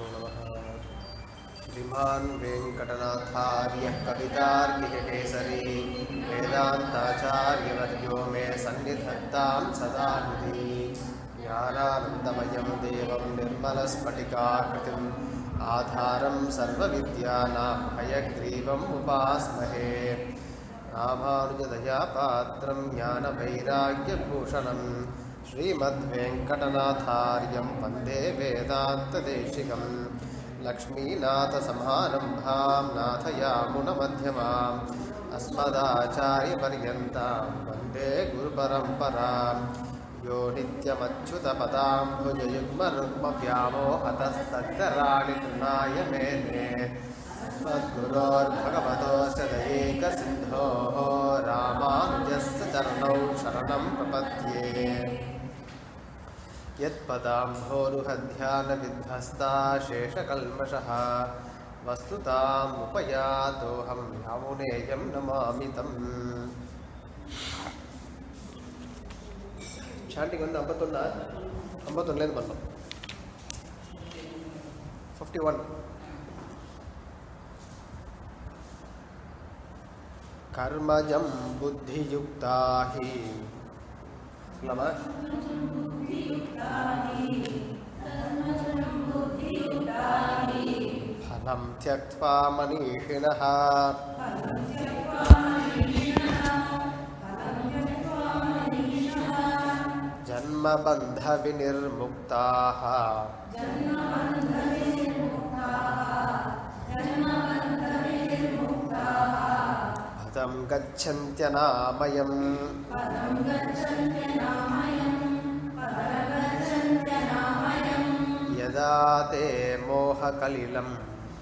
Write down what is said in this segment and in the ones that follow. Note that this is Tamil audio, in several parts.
नमः श्रीमान् वेङ्कटनाथार्यः कवितार्किककेसरी वेदान्ताचार्यवर्यो मे सन्निधत्तां सदा हृदि ज्ञानानन्दमयं देवं निर्मलस्फटिकाकृतिम् आधारं सर्वविद्यानां हयग्रीवम् उपास्महे रामानुजदयापात्रं ज्ञानवैराग्यभूषणं श्रीमद्वेङ्कटनाथार्यं वन्दे वेदान्तदेशिकं लक्ष्मीनाथसमारम्भां नाथयामुनमध्यमाम् अस्मदाचार्यपर्यन्तां वन्दे गुरुपरम्परां यो नित्यमच्युतपदाम्भुजयुग्मरुग्मव्यामोहतस्तराणि तृणाय मेने मद्गुरोर्भगवतोऽस्य दयैकसिन्धोः रामानुजस्य चरणौ शरणं प्रपद्ये यत्पदाम्भोरुहध्यानविध्वस्ता शेषकल्मषः वस्तुताम् उपयातोऽहं यामुनेयं नमामि तम् சாண்டிங் வந்து ஐம்பத்தொன்னா ஐம்பத்தொன்னுலேருந்து பண்ணோம் ஃபிஃப்டி ஒன் கர்மஜம் புத்தியுக்தா ஹி சொல்லலாமா फलं त्यक्त्वा मनीषिणः जन्मबन्धविनिर्मुक्ताः पदं गच्छन्त्यनामयम् यदा ते मोहकलिलम्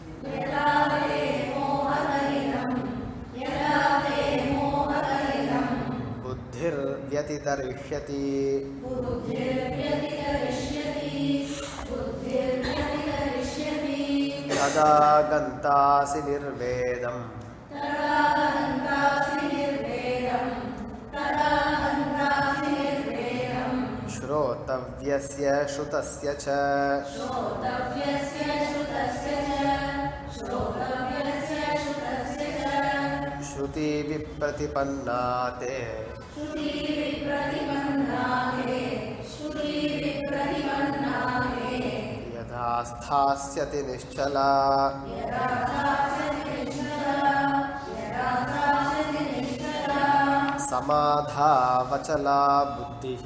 बुद्धिर्व्यतितरिष्यति तदा गन्तासि निर्वेदम् श्रोतव्यस्य श्रुतस्य च श्रुतिविप्रतिपन्ना ते यथा स्थास्यति निश्चला समाधावचला बुद्धिः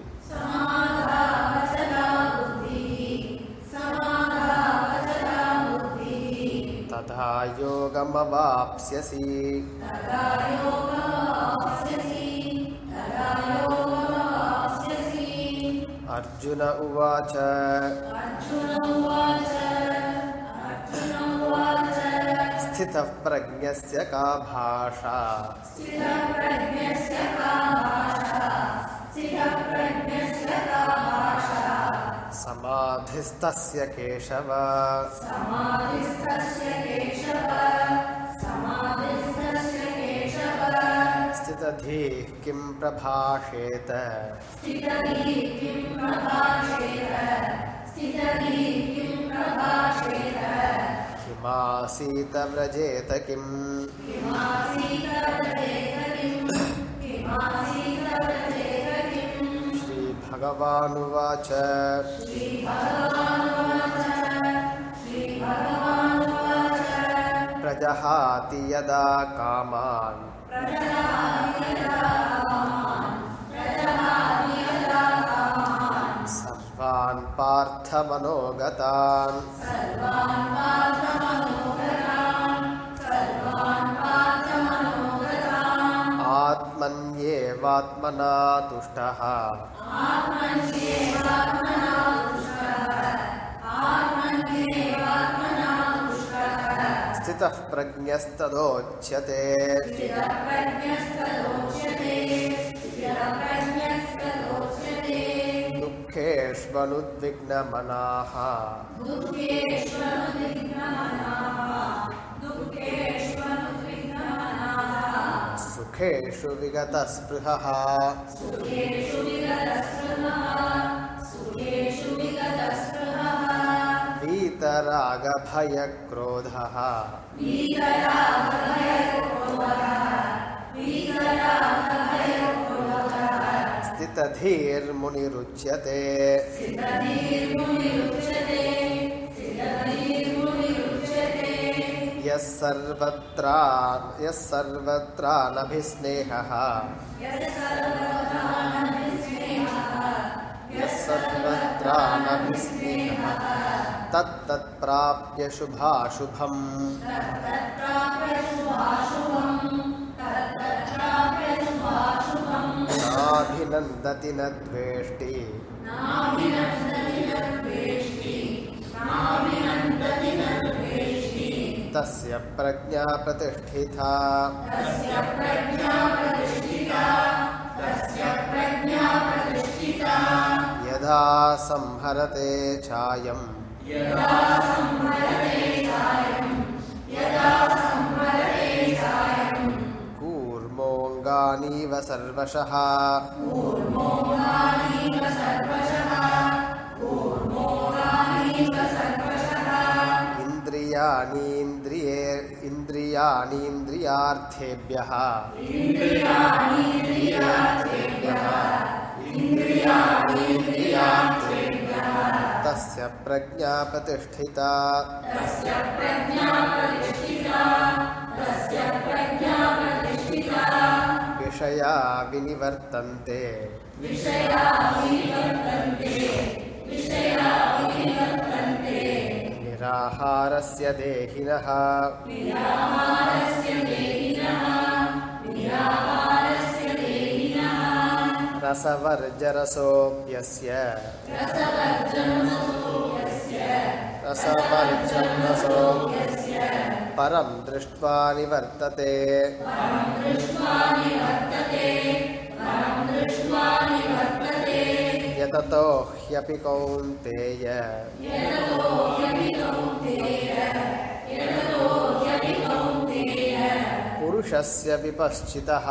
तथा योगमवाप्स्यसि अर्जुन उवाच स्थितः प्रज्ञस्य का भाषा समाधिस्तस्य केशव स्थितधीः किं प्रभाषेत किमासीत व्रजेत किम् श्रीभगवानुवाच प्रजहाति यदा कामान् सर्वान् पार्थमनोगतान् आत्मन्येवात्मना तुष्टः स्थितः प्रज्ञस्तदोच्यते दुःखेष्वनुद्विग्नमनाः सुखेषु विगतस्पृहः वीतरागभयक्रोधः स्थितधीर्मुनिरुच्यते यः सर्वत्रा यः सर्वत्रानभिस्नेहः यः सर्वत्रानभिस्नेहः तत्तत्प्राप्य शुभाशुभम् नाभिनन्दति न द्वेष्टि तस्य प्रज्ञा प्रतिष्ठिता यदा संहरते छायम् कूर्मोऽङ्गानीव सर्वशः इन्द्रियाणीन्द्रिये इन्द्रियाणीन्द्रियार्थेभ्यः तस्य प्रज्ञा प्रतिष्ठिता विषया विनिवर्तन्ते निराहारस्य देहिनः रसवर्जरसोऽप्यस्य रसवर्जरसो परं दृष्ट्वा निवर्तते यततो ह्यपि कौन्तेय पुरुषस्य विपश्चितः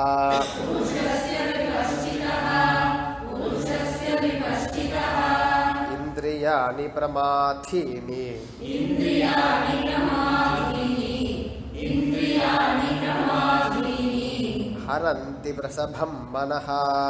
इन्द्रियाणि प्रमाथीनि हरन्ति प्रसभं मनः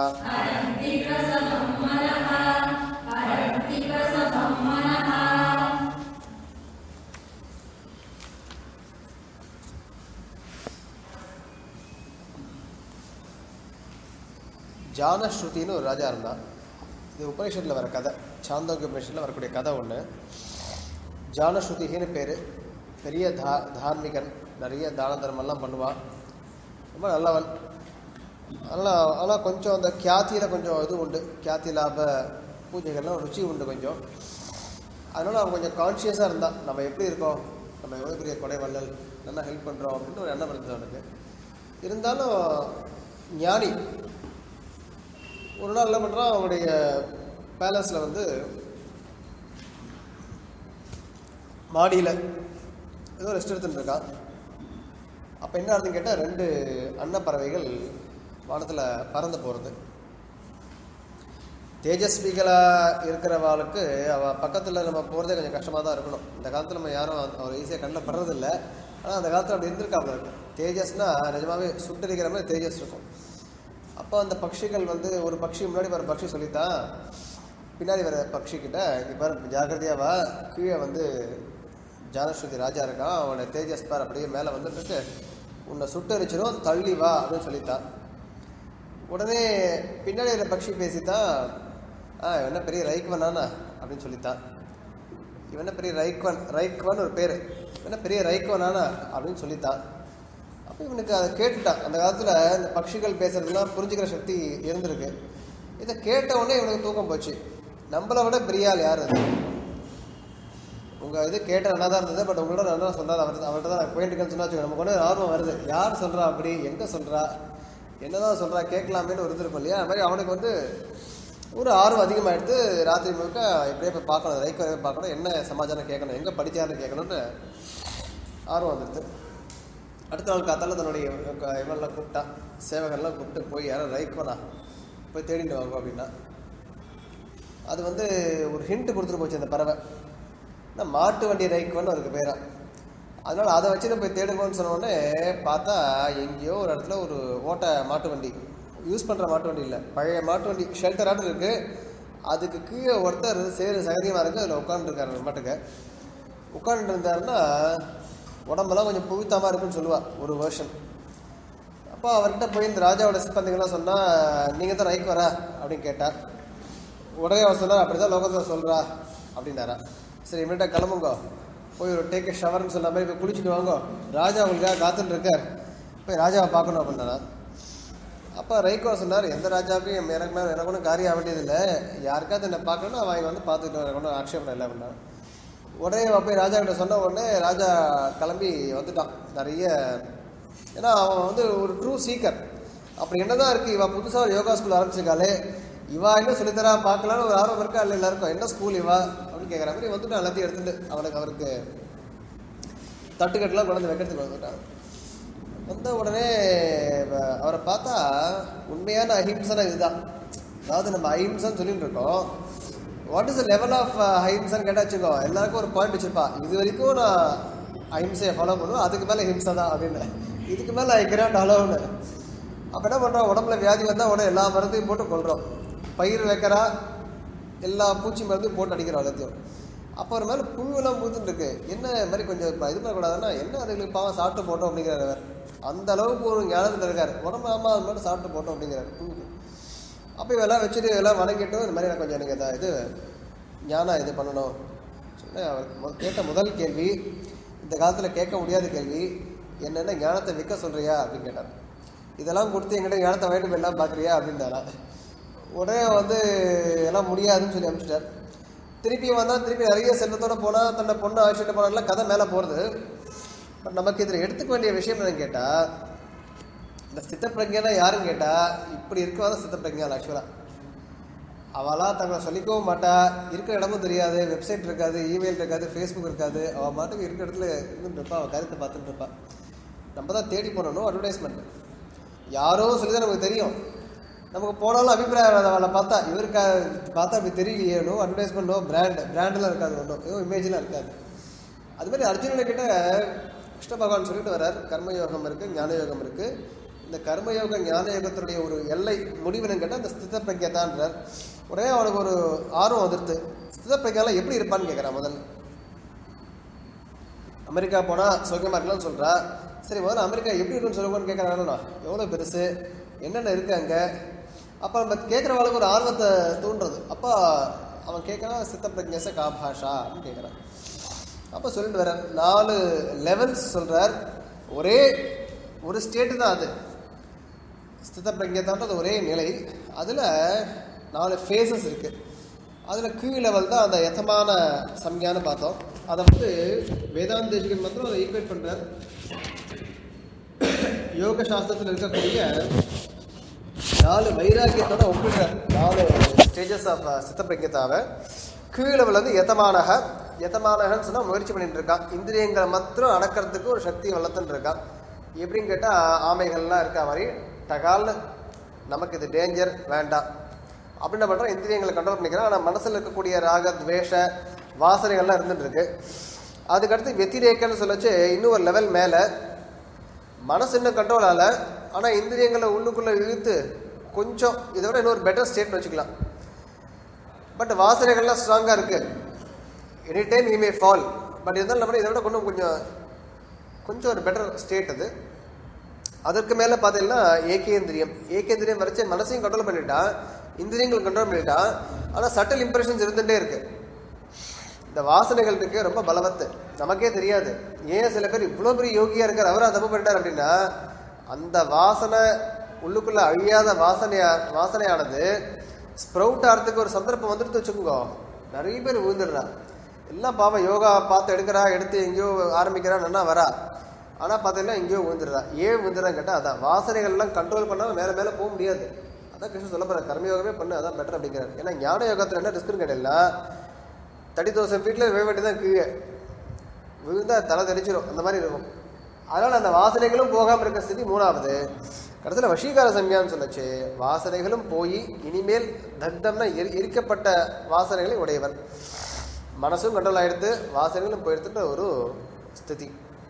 ஜானஸ்ருதின்னு ஒரு ராஜா இருந்தான் இது உபனிஷத்தில் வர கதை சாந்தோக்கிய உபனிஷத்தில் வரக்கூடிய கதை ஒன்று ஜானஸ்ருதின்னு பேர் பெரிய தா தார்மிகன் நிறைய தான தர்மம்லாம் பண்ணுவான் ரொம்ப நல்லவன் ஆனால் ஆனால் கொஞ்சம் அந்த கியாத்தியில் கொஞ்சம் இது உண்டு கியாத்தி லாப பூஜைகள்லாம் ருச்சி உண்டு கொஞ்சம் அதனால் அவன் கொஞ்சம் கான்ஷியஸாக இருந்தான் நம்ம எப்படி இருக்கோம் நம்ம எவ்வளோ பெரிய கொடை வள்ளல் நல்லா ஹெல்ப் பண்ணுறோம் அப்படின்ட்டு ஒரு எண்ணம் இருந்தது அவனுக்கு இருந்தாலும் ஞானி ஒரு நாள் என்ன பண்ணுறான் அவனுடைய பேலஸில் வந்து மாடியில் ஏதோ ரெஸ்ட் எடுத்துட்டு இருக்கான் அப்போ என்ன ஆகுதுன்னு கேட்டால் ரெண்டு அன்னப்பறவைகள் வானத்தில் பறந்து போகிறது தேஜஸ்விகளாக இருக்கிறவாளுக்கு அவள் பக்கத்தில் நம்ம போகிறதே கொஞ்சம் கஷ்டமாக தான் இருக்கணும் இந்த காலத்தில் நம்ம யாரும் அவர் ஈஸியாக கண்ணில் படுறதில்ல ஆனால் அந்த காலத்தில் அப்படி இருந்திருக்காங்க இருக்கும் தேஜஸ்னா நிஜமாவே சுட்டரிக்கிற மாதிரி தேஜஸ் இருக்கும் அப்போ அந்த பட்சிகள் வந்து ஒரு பட்சி முன்னாடி வர பட்சி சொல்லித்தான் பின்னாடி வர பட்சி கிட்ட இங்கே பாரு ஜாக்கிரதையா வா கீழே வந்து ஜானஸ்ருதி ராஜா இருக்கான் அவனோட தேஜஸ் பார் அப்படியே மேலே வந்துட்டு உன்னை சுட்டரிச்சிடும் தள்ளி வா அப்படின்னு சொல்லித்தான் உடனே பின்னாடி இருக்கிற பட்சி பேசித்தான் ஆ இவன் என்ன பெரிய ரைக்வனானா அப்படின்னு சொல்லித்தான் இவன் என்ன பெரிய ரைக்வன் ரைக்வன் ஒரு பேர் இவன் என்ன பெரிய ரைக்வனானா அப்படின்னு சொல்லித்தான் அப்போ இவனுக்கு அதை கேட்டுட்டான் அந்த காலத்தில் இந்த பட்சிகள் பேசுறதுலாம் புரிஞ்சுக்கிற சக்தி இருந்திருக்கு இதை கேட்ட உடனே இவனுக்கு தூக்கம் போச்சு நம்மளை விட பெரிய ஆள் யார் அது உங்கள் இது கேட்ட நல்லா தான் இருந்தது பட் உங்களோட நல்லா சொல்கிறார் அவர் அவர்கிட்ட தான் போயிட்டுக்கன்னு சொன்னா வச்சுக்கோங்க நமக்கு ஒன்று ஆர்வம் வருது யார் சொல்கிறா அப்படி எங்கே சொல்கிறா என்னதான் சொல்கிறா கேட்கலாமேன்னு ஒரு இது இருக்கும் இல்லையா அது மாதிரி அவனுக்கு வந்து ஒரு ஆர்வம் அதிகமாகிடுது ராத்திரி முழுக்க எப்படியே போய் பார்க்கணும் ரைக்கு போய் பார்க்கணும் என்ன சமாச்சாரம் கேட்கணும் எங்கே படித்தாருன்னு கேட்கணும்னு ஆர்வம் வந்துடுது அடுத்த நாள் காத்தால தன்னுடைய க- இவன்லாம் கூப்பிட்டான் சேவகர்லாம் கூப்பிட்டு போய் யாரும் ரைக்கோனா போய் தேடிட்டு வாங்க அப்படின்னா அது வந்து ஒரு ஹிண்ட் கொடுத்துட்டு போச்சு அந்த பறவை ஆனா மாட்டு வண்டி ரைக்குன்னு அவருக்கு பேரா அதனால அதை வச்சுட்டு போய் தேடுங்கன்னு சொன்ன உடனே பார்த்தா எங்கேயோ ஒரு இடத்துல ஒரு ஓட்ட மாட்டு வண்டி யூஸ் பண்ற மாட்டு வண்டி இல்லை பழைய மாட்டு வண்டி ஷெல்டராட்டு இருக்கு அதுக்கு கீழே ஒருத்தர் சேரு சகதியமாக இருக்கு அதில் உட்காந்துருக்காரு மாட்டுக்கு உட்காந்துட்டு இருந்தாருன்னா உடம்பெல்லாம் கொஞ்சம் புவித்தமாக இருக்குன்னு சொல்லுவா ஒரு வேர்ஷன் அப்போ அவர்கிட்ட போய் இந்த ராஜாவோட சிப்பந்திகள்லாம் சொன்னால் நீங்கள் தான் ரைக்கு வரா அப்படின்னு கேட்டார் உடனே அவர் சொன்னார் அப்படி தான் லோகத்தில் சொல்கிறா அப்படின்னாரா சரி இமீடியட்டாக கிளம்புங்க போய் ஒரு டேக் ஷவர்னு சொன்ன மாதிரி போய் குளிச்சுட்டு வாங்க ராஜா உங்களுக்காக காத்துட்டு இருக்கார் போய் ராஜாவை பார்க்கணும் அப்படின்னாரா அப்போ ரைக்கோ சொன்னார் எந்த ராஜாவையும் எனக்கு மேலே எனக்கு ஒன்றும் காரியம் ஆக வேண்டியதில்லை யாருக்காவது என்னை பார்க்கணும்னா அவங்க வந்து பார்த்துக்கிட்டு எனக்கு ஒன்றும் ஆட்சேபம் இல்லை அப்படின்னா உடனே அவன் போய் ராஜா கிட்ட சொன்ன உடனே ராஜா கிளம்பி வந்துட்டான் நிறைய ஏன்னா அவன் வந்து ஒரு ட்ரூ சீக்கர் அப்படி என்னதான் இருக்கு இவ புதுசாக ஒரு யோகா ஸ்கூல் ஆரம்பிச்சிருக்காளே இவா என்ன சொல்லித்தரா பார்க்கலான்னு ஒரு ஆர்வம் இருக்கா இல்லை எல்லாருக்கும் என்ன ஸ்கூல் இவா அப்படின்னு கேட்குற மாதிரி வந்துட்டு எல்லாத்தையும் எடுத்துட்டு அவனுக்கு அவருக்கு தட்டுக்கட்டுலாம் கொண்டு வந்து வைக்கிறதுக்கு வந்துட்டான் வந்த உடனே வ- அவரை பார்த்தா உண்மையான அஹிம்சனா இதுதான் அதாவது நம்ம அஹிம்சன்னு சொல்லிட்டு இருக்கோம் வாட் இஸ் லெவல் ஆஃப் அஹிம்சன்னு கேட்டா வச்சுக்கோ எல்லாருக்கும் ஒரு பாயிண்ட் வச்சிருப்பா இது வரைக்கும் நான் அஹிம்சையை ஃபாலோ பண்ணுவேன் அதுக்கு மேலே ஹிம்சை தான் அப்படின்னு இதுக்கு மேலே ஐ கிராண்ட் அலோன்னு அப்போ என்ன பண்ணுறோம் உடம்புல வியாதி வந்தால் உடனே எல்லா மருந்தையும் போட்டு கொள்கிறோம் பயிர் வைக்கிறா எல்லா பூச்சி மருந்தையும் போட்டு அடிக்கிறோம் எல்லாத்தையும் அப்போ ஒரு மேலே புழுவெல்லாம் பூத்துட்டு இருக்கு என்ன இது மாதிரி கொஞ்சம் இப்ப இது பண்ணக்கூடாதுன்னா என்ன அதுங்களுக்கு பாவம் சாப்பிட்டு போட்டோம் அப்படிங்கிறார் அவர் அந்த அளவுக்கு ஒரு ஞானத்தில் இருக்கார் உடம்பு ஆமாம் அது மட்டும் சாப்பிட்டு போட்டோம் அப்படிங்கிறார் புழுக்கு அப்போ இவெல்லாம் வச்சுட்டு இதெல்லாம் வணங்கிட்டு இந்த மாதிரி எனக்கு கொஞ்சம் எனக்கு இதை இது ஞானம் இது பண்ணணும் சொன்னேன் அவர் மு- கேட்ட முதல் கேள்வி இந்த காலத்தில் கேட்க முடியாத கேள்வி என்னென்ன ஞானத்தை விற்க சொல்றியா அப்படின்னு கேட்டார் இதெல்லாம் கொடுத்து எங்கிட்ட ஞானத்தை வாங்கிட்டு போய் எல்லாம் பார்க்குறியா அப்படின்னாரா உடனே வந்து எல்லாம் முடியாதுன்னு சொல்லி அனுப்பிச்சிட்டார் திருப்பி வந்தால் திருப்பி நிறைய செல்வத்தோட போனால் தன்னை பொண்ணை அழைச்சிட்டு போனால கதை மேலே போகிறது பட் நமக்கு இதில் எடுத்துக்க வேண்டிய விஷயம் என்னன்னு கேட்டால் இந்த சித்த பிரஜைனா யாருன்னு கேட்டால் இப்படி இருக்கவா சித்த பிரஜா ஆக்சுவலாக அவளாம் தங்களை சொல்லிக்கவும் மாட்டா இருக்கிற இடமும் தெரியாது வெப்சைட் இருக்காது இமெயில் இருக்காது ஃபேஸ்புக் இருக்காது அவள் மாட்டுக்கு இருக்கிற இடத்துல இருந்துட்டு இருப்பா அவள் கருத்தை பார்த்துட்டு இருப்பா நம்ம தான் தேடி போனணும் அட்வர்டைஸ்மெண்ட் யாரோ சொல்லி தான் நமக்கு தெரியும் நமக்கு போனாலும் அபிப்பிராயம் வராது அவளை பார்த்தா இவருக்கா பார்த்தா அப்படி தெரியலையேனோ அட்வர்டைஸ்மெண்ட்டோ பிராண்ட் பிராண்டெலாம் இருக்காது ஒன்றும் ஏதோ இமேஜ்லாம் இருக்காது அது மாதிரி அர்ஜுனனை கிட்ட கிருஷ்ண பகவான் சொல்லிட்டு வர்றார் கர்மயோகம் இருக்கு ஞான யோகம் இருக்கு இந்த கர்மயோக ஞான யோகத்துடைய ஒரு எல்லை முடிவுன்னு கேட்டால் இந்த ஸ்தித பிரஜை தான்றார் உடனே அவனுக்கு ஒரு ஆர்வம் வந்துடுது ஸ்தித பிரஜாலாம் எப்படி இருப்பான்னு கேட்குறான் முதல்ல அமெரிக்கா போனால் சுகமாக இருக்கலாம்னு சொல்கிறா சரி முதல்ல அமெரிக்கா எப்படி இருக்குன்னு சொல்லுவான்னு கேட்குறாங்களா எவ்வளோ பெருசு என்னென்ன இருக்கு அங்கே அப்போ நம்ம கேட்குறவளுக்கு ஒரு ஆர்வத்தை தூண்டுறது அப்போ அவன் கேட்குறான் சித்த பிரஜ்ஞச கா பாஷா அப்படின்னு கேட்குறான் அப்போ சொல்லிட்டு வர்றார் நாலு லெவல்ஸ் சொல்கிறார் ஒரே ஒரு ஸ்டேட்டு தான் அது ஸ்தித பிரஜதான்றது ஒரே நிலை அதில் நாலு ஃபேஸஸ் இருக்குது அதில் கீழ் லெவல் தான் அந்த யதமான சம்யான்னு பார்த்தோம் அதை வந்து வேதாந்தேசிகன் மாத்திரம் அதை ஈக்குவேட் பண்ணுறார் யோக சாஸ்திரத்தில் இருக்கக்கூடிய நாலு வைராக்கியத்தோட ஒப்பிடுறார் நாலு ஸ்டேஜஸ் ஆஃப் சித்த பிரஜதாவை கீழ் லெவல் வந்து யதமானக யதமானகன்னு சொன்னால் முயற்சி பண்ணிட்டு இருக்கான் இந்திரியங்களை மாத்திரம் அடக்கிறதுக்கு ஒரு சக்தி வளர்த்துன்னு இருக்கான் எப்படின்னு கேட்டால் ஆமைகள்லாம் இருக்க மாதிரி டகால்னு நமக்கு இது டேஞ்சர் வேண்டாம் அப்படின்னு பண்ணுறோம் இந்திரியங்களை கண்ட்ரோல் பண்ணிக்கிறோம் ஆனால் மனசில் இருக்கக்கூடிய ராக துவேஷ வாசனைகள்லாம் இருந்துட்டு இருக்கு அதுக்கடுத்து வெத்திரேக்கன்னு சொல்லச்சு இன்னும் ஒரு லெவல் மேலே மனசு இன்னும் கண்ட்ரோல் ஆகல ஆனால் இந்திரியங்களை உள்ளுக்குள்ளே இழுத்து கொஞ்சம் இதை விட இன்னொரு பெட்டர் ஸ்டேட்னு வச்சுக்கலாம் பட் வாசனைகள்லாம் ஸ்ட்ராங்காக இருக்குது any time you may fall but இருந்தாலும் நம்ம இதை விட கொஞ்சம் கொஞ்சம் கொஞ்சம் ஒரு பெட்டர் ஸ்டேட் அது அதற்கு மேலே பார்த்தீங்கன்னா ஏகேந்திரியம் ஏகேந்திரியம் வரைச்சு மனசையும் கண்ட்ரோல் பண்ணிட்டான் இந்திரியங்கள் கண்ட்ரோல் பண்ணிட்டான் ஆனால் சட்டல் இம்ப்ரெஷன்ஸ் இருந்துகிட்டே இருக்கு இந்த வாசனைகள் இருக்கு ரொம்ப பலவத்து நமக்கே தெரியாது ஏன் சில பேர் இவ்வளோ பெரிய யோகியா இருக்கார் அவரா தப்பு பண்ணிட்டார் அப்படின்னா அந்த வாசனை உள்ளுக்குள்ள அழியாத வாசனையா வாசனையானது ஸ்ப்ரவுட் ஆகிறதுக்கு ஒரு சந்தர்ப்பம் வந்துட்டு வச்சுக்கோங்க நிறைய பேர் விழுந்துடுறா எல்லாம் பாவம் யோகா பார்த்து எடுக்கிறா எடுத்து எங்கேயோ ஆரம்பிக்கிறா நல்லா வரா ஆனால் பார்த்தீங்கன்னா எங்கேயோ விழுந்துடுறா ஏன் விழுந்துடுறான்னு கேட்டால் அதான் வாசனைகள்லாம் கண்ட்ரோல் பண்ணாமல் மேலே மேலே போக முடியாது அதான் கிருஷ்ணன் சொல்ல போகிற கர்மயோகமே பண்ணு அதான் பெட்டர் அப்படிங்கிறார் ஏன்னா ஞான யோகத்தில் என்ன ரிஸ்க்குன்னு கேட்டீங்கன்னா தேர்ட்டி தௌசண்ட் ஃபீட்டில் விழ வேண்டியதான் கீழே விழுந்தா தலை தெரிச்சிடும் அந்த மாதிரி இருக்கும் அதனால் அந்த வாசனைகளும் போகாமல் இருக்க ஸ்திதி மூணாவது கடைசியில் வஷீகார சம்யான்னு சொல்லச்சு வாசனைகளும் போய் இனிமேல் தக்தம்னா எரி எரிக்கப்பட்ட வாசனைகளை உடையவர் மனசும் கண்ட்ரோல் ஆயிடுத்து வாசனைகளும் போயிடுத்துன்ற ஒரு ஸ்திதி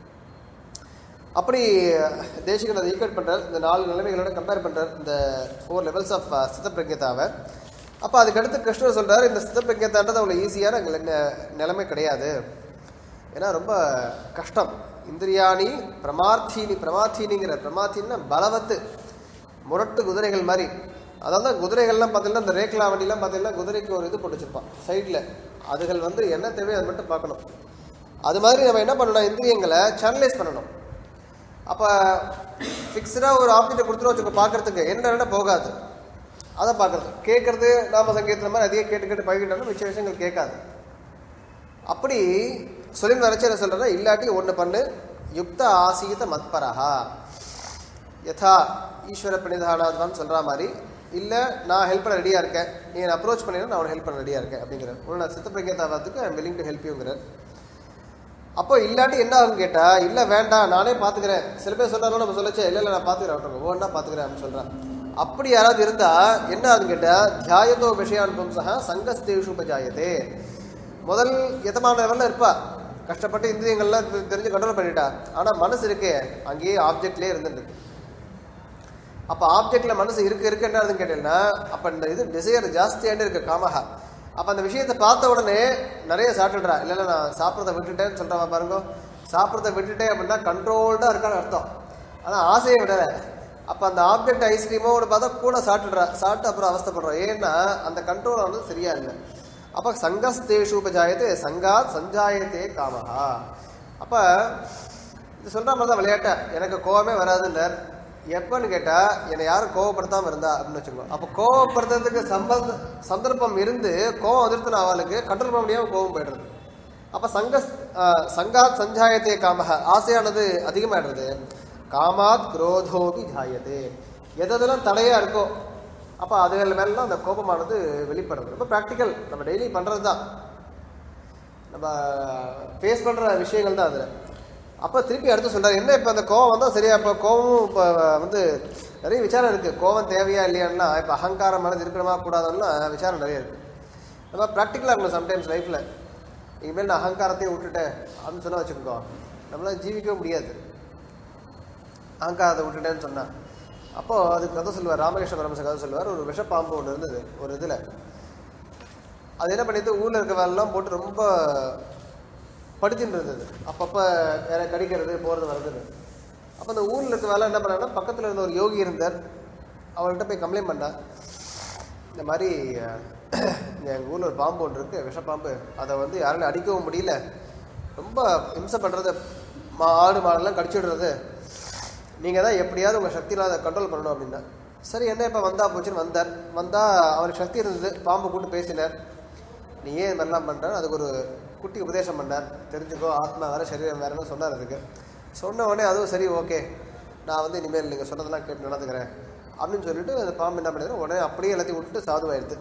அப்படி தேசிகன் அதை ஈக்குவேட் பண்றார் இந்த நாலு நிலைமைகளோட கம்பேர் பண்றார் இந்த ஃபோர் லெவல்ஸ் ஆஃப் சித்த பிரஜதாவை அப்போ அதுக்கடுத்து கிருஷ்ணர் சொல்றாரு இந்த சித்த பிரஜதான்றது அவ்வளோ ஈஸியான நி- நிலைமை கிடையாது ஏன்னா ரொம்ப கஷ்டம் இந்திரியாணி பிரமார்த்தீனி பிரமார்த்தீனிங்கிற பிரமார்த்தின்னா பலவத்து முரட்டு குதிரைகள் மாதிரி அதாவது குதிரைகள்லாம் பார்த்தீங்கன்னா இந்த ரேக்லா வண்டிலாம் பார்த்தீங்கன்னா குதிரைக்கு ஒரு இது போட்டு வச்சிருப்பான் சைடில் அதுகள் வந்து என்ன தேவையோ அதை மட்டும் பார்க்கணும் அது மாதிரி நம்ம என்ன பண்ணணும் இந்திரியங்களை சேனலைஸ் பண்ணணும் அப்போ ஃபிக்ஸ்டாக ஒரு ஆப்ஜெக்டை கொடுத்துட்டு வச்சுக்கோ பார்க்கறதுக்கு என்ன போகாது அதை பார்க்கறது கேட்கறது நாம சங்கீதம் மாதிரி அதையே கேட்டு கேட்டு பழகிட்டோம்னா மிச்ச விஷயங்கள் கேட்காது அப்படி சொல்லி நினச்சி என்ன சொல்கிறேன்னா இல்லாட்டி ஒன்று பண்ணு யுக்த ஆசீத மத்பரஹா யதா ஈஸ்வர பிரணிதானாத்வான்னு சொல்கிற மாதிரி இல்லை நான் ஹெல்ப் பண்ண ரெடியாக இருக்கேன் நீ என்னை அப்ரோச் பண்ணினா நான் அவனை ஹெல்ப் பண்ண ரெடியாக இருக்கேன் அப்படிங்கிறார் உன்னை நான் சித்த பிரகேதாவதுக்கு ஐம் willing டு ஹெல்ப் யூங்கிறார் அப்போ இல்லாட்டி என்ன ஆகும் கேட்டா இல்லை வேண்டாம் நானே பார்த்துக்கிறேன் சில பேர் சொல்றாங்க நம்ம சொல்லச்சே இல்லை இல்லை நான் பார்த்துக்கிறேன் அவர்கிட்ட ஒவ்வொன்றா பார்த்துக்கிறேன் அப்படின்னு சொல்கிறேன் அப்படி யாராவது இருந்தா என்ன ஆகுதுன்னு கேட்டா தியாயதோ விஷயானுபம்சா சங்கஸ்தேஷு உபஜாயத்தே முதல் எதமான லெவலில் இருப்பா கஷ்டப்பட்டு இந்திரியங்கள்லாம் தெ- தெரிஞ்சு கண்ட்ரோல் பண்ணிட்டா ஆனால் மனசு இருக்கே அங்கேயே ஆப்ஜெக்ட்லேயே இருந்துட்டு அப்போ ஆப்ஜெக்ட்ல மனசு இருக்கு இருக்கு என்ன ஆகுதுன்னு கேட்டீங்கன்னா அப்போ இந்த இது டிசையர் ஜாஸ்தியாண்டு இருக்கு காமஹா அப்போ அந்த விஷயத்தை பார்த்த உடனே நிறைய சாப்பிட்டுடுறா இல்லை இல்லை நான் சாப்பிட்றத விட்டுட்டேன்னு சொல்கிறவா பாருங்க சாப்பிட்றத விட்டுட்டேன் அப்படின்னா கண்ட்ரோல்டாக இருக்கான்னு அர்த்தம் ஆனால் ஆசையை விடலை அப்போ அந்த ஆப்ஜெக்ட் ஐஸ்கிரீமோ ஒன்று பார்த்தா கூட சாப்பிட்டுடுறா சாப்பிட்டு அப்புறம் அவஸ்தைப்படுறோம் ஏன்னா அந்த கண்ட்ரோல் வந்து சரியா இல்லை அப்போ சங்கஸ்தேஷு உபஜாயத்தே சங்காத் சஞ்சாயத்தே காமஹா அப்போ இது சொல்ற மாதிரி தான் விளையாட்டா எனக்கு கோவமே வராதுன்றார் எப்பன்னு கேட்டா என்னை யாரும் கோவப்படுத்தாம இருந்தா அப்படின்னு வச்சுக்கோ அப்போ கோவப்படுத்துறதுக்கு சம்பந்த சந்தர்ப்பம் இருந்து கோவம் வந்துருத்துன அவளுக்கு கண்ட்ரோல் பண்ண முடியாம கோவம் போயிடுறது அப்ப சங்க ஆஹ், சங்காத் சஞ்சாயத்தே காமஹ ஆசையானது அதிகமாயிடுறது காமாத் குரோதோபி ஜாயதே எதெல்லாம் தடையா இருக்கோ அப்ப அதுகள் மேலாம் அந்த கோபமானது வெளிப்படுறது ரொம்ப ப்ராக்டிக்கல் நம்ம டெய்லி பண்றது தான் நம்ம ஃபேஸ் பண்ற விஷயங்கள் தான் அதுல அப்ப திருப்பி அடுத்து சொல்றாரு என்ன இப்ப அந்த கோவம் வந்தா சரியா இப்ப கோவமும் இப்ப வந்து நிறைய விசாரம் இருக்கு கோவம் தேவையா இல்லையான்னா இப்ப அகங்காரம் மனது இருக்கணுமா கூடாதுன்னா விசாரம் நிறைய இருக்கு நம்ம ப்ராக்டிக்கலாக இருக்கணும் சம்டைம்ஸ் லைஃப்ல இனிமேல் நான் அகங்காரத்தையே விட்டுட்டேன் அப்படின்னு சொன்னா வச்சுக்கோ நம்மளால ஜீவிக்கவே முடியாது அகங்காரத்தை விட்டுட்டேன்னு சொன்னா அப்போ அதுக்கு கதை சொல்லுவார் ராமகிருஷ்ண பரமச கதை சொல்லுவார் ஒரு விஷப்பாம்பு ஒன்று இருந்தது ஒரு இதுல அது என்ன பண்ணிட்டு ஊர்ல இருக்க வேலைலாம் போட்டு ரொம்ப படுத்தின்னு இருந்தது அப்பப்போ வேற கடிக்கிறது போறது வர்றது அப்போ அந்த ஊர்ல இருக்க வேலை என்ன பண்ணாங்கன்னா பக்கத்துல இருந்த ஒரு யோகி இருந்தார் அவர்கிட்ட போய் கம்ப்ளைண்ட் பண்ணா இந்த மாதிரி அஹ், இங்க எங்க ஊர்ல ஒரு பாம்பு ஒன்று இருக்கு விஷப்பாம்பு அதை வந்து யாராலும் அடிக்கவும் முடியல ரொம்ப இம்சை பண்றது மா ஆடு மாடெல்லாம் கடிச்சிடுறது நீங்க தான் எப்படியாவது உங்க சக்தியில அதை கண்ட்ரோல் பண்ணணும் அப்படின்னா சரி என்ன இப்ப வந்தா போச்சுன்னு வந்தார் வந்தா அவருக்கு சக்தி இருந்தது பாம்பு கூட்டு பேசினார் நீ ஏன் இந்த மாதிரிலாம் பண்ற அதுக்கு ஒரு குட்டி உபதேசம் பண்ணார் தெரிஞ்சுக்கோ ஆத்மா வேற சரீரம் வேறன்னு சொன்னார் அதுக்கு சொன்ன உடனே அதுவும் சரி ஓகே நான் வந்து இனிமேல் நீங்க சொன்னதெல்லாம் கேட்டு நடந்துக்கிறேன் அப்படின்னு சொல்லிட்டு அந்த பாம்பு என்ன பண்ணிடுது உடனே அப்படியே எல்லாத்தையும் விட்டுட்டு சாதுவாயிருது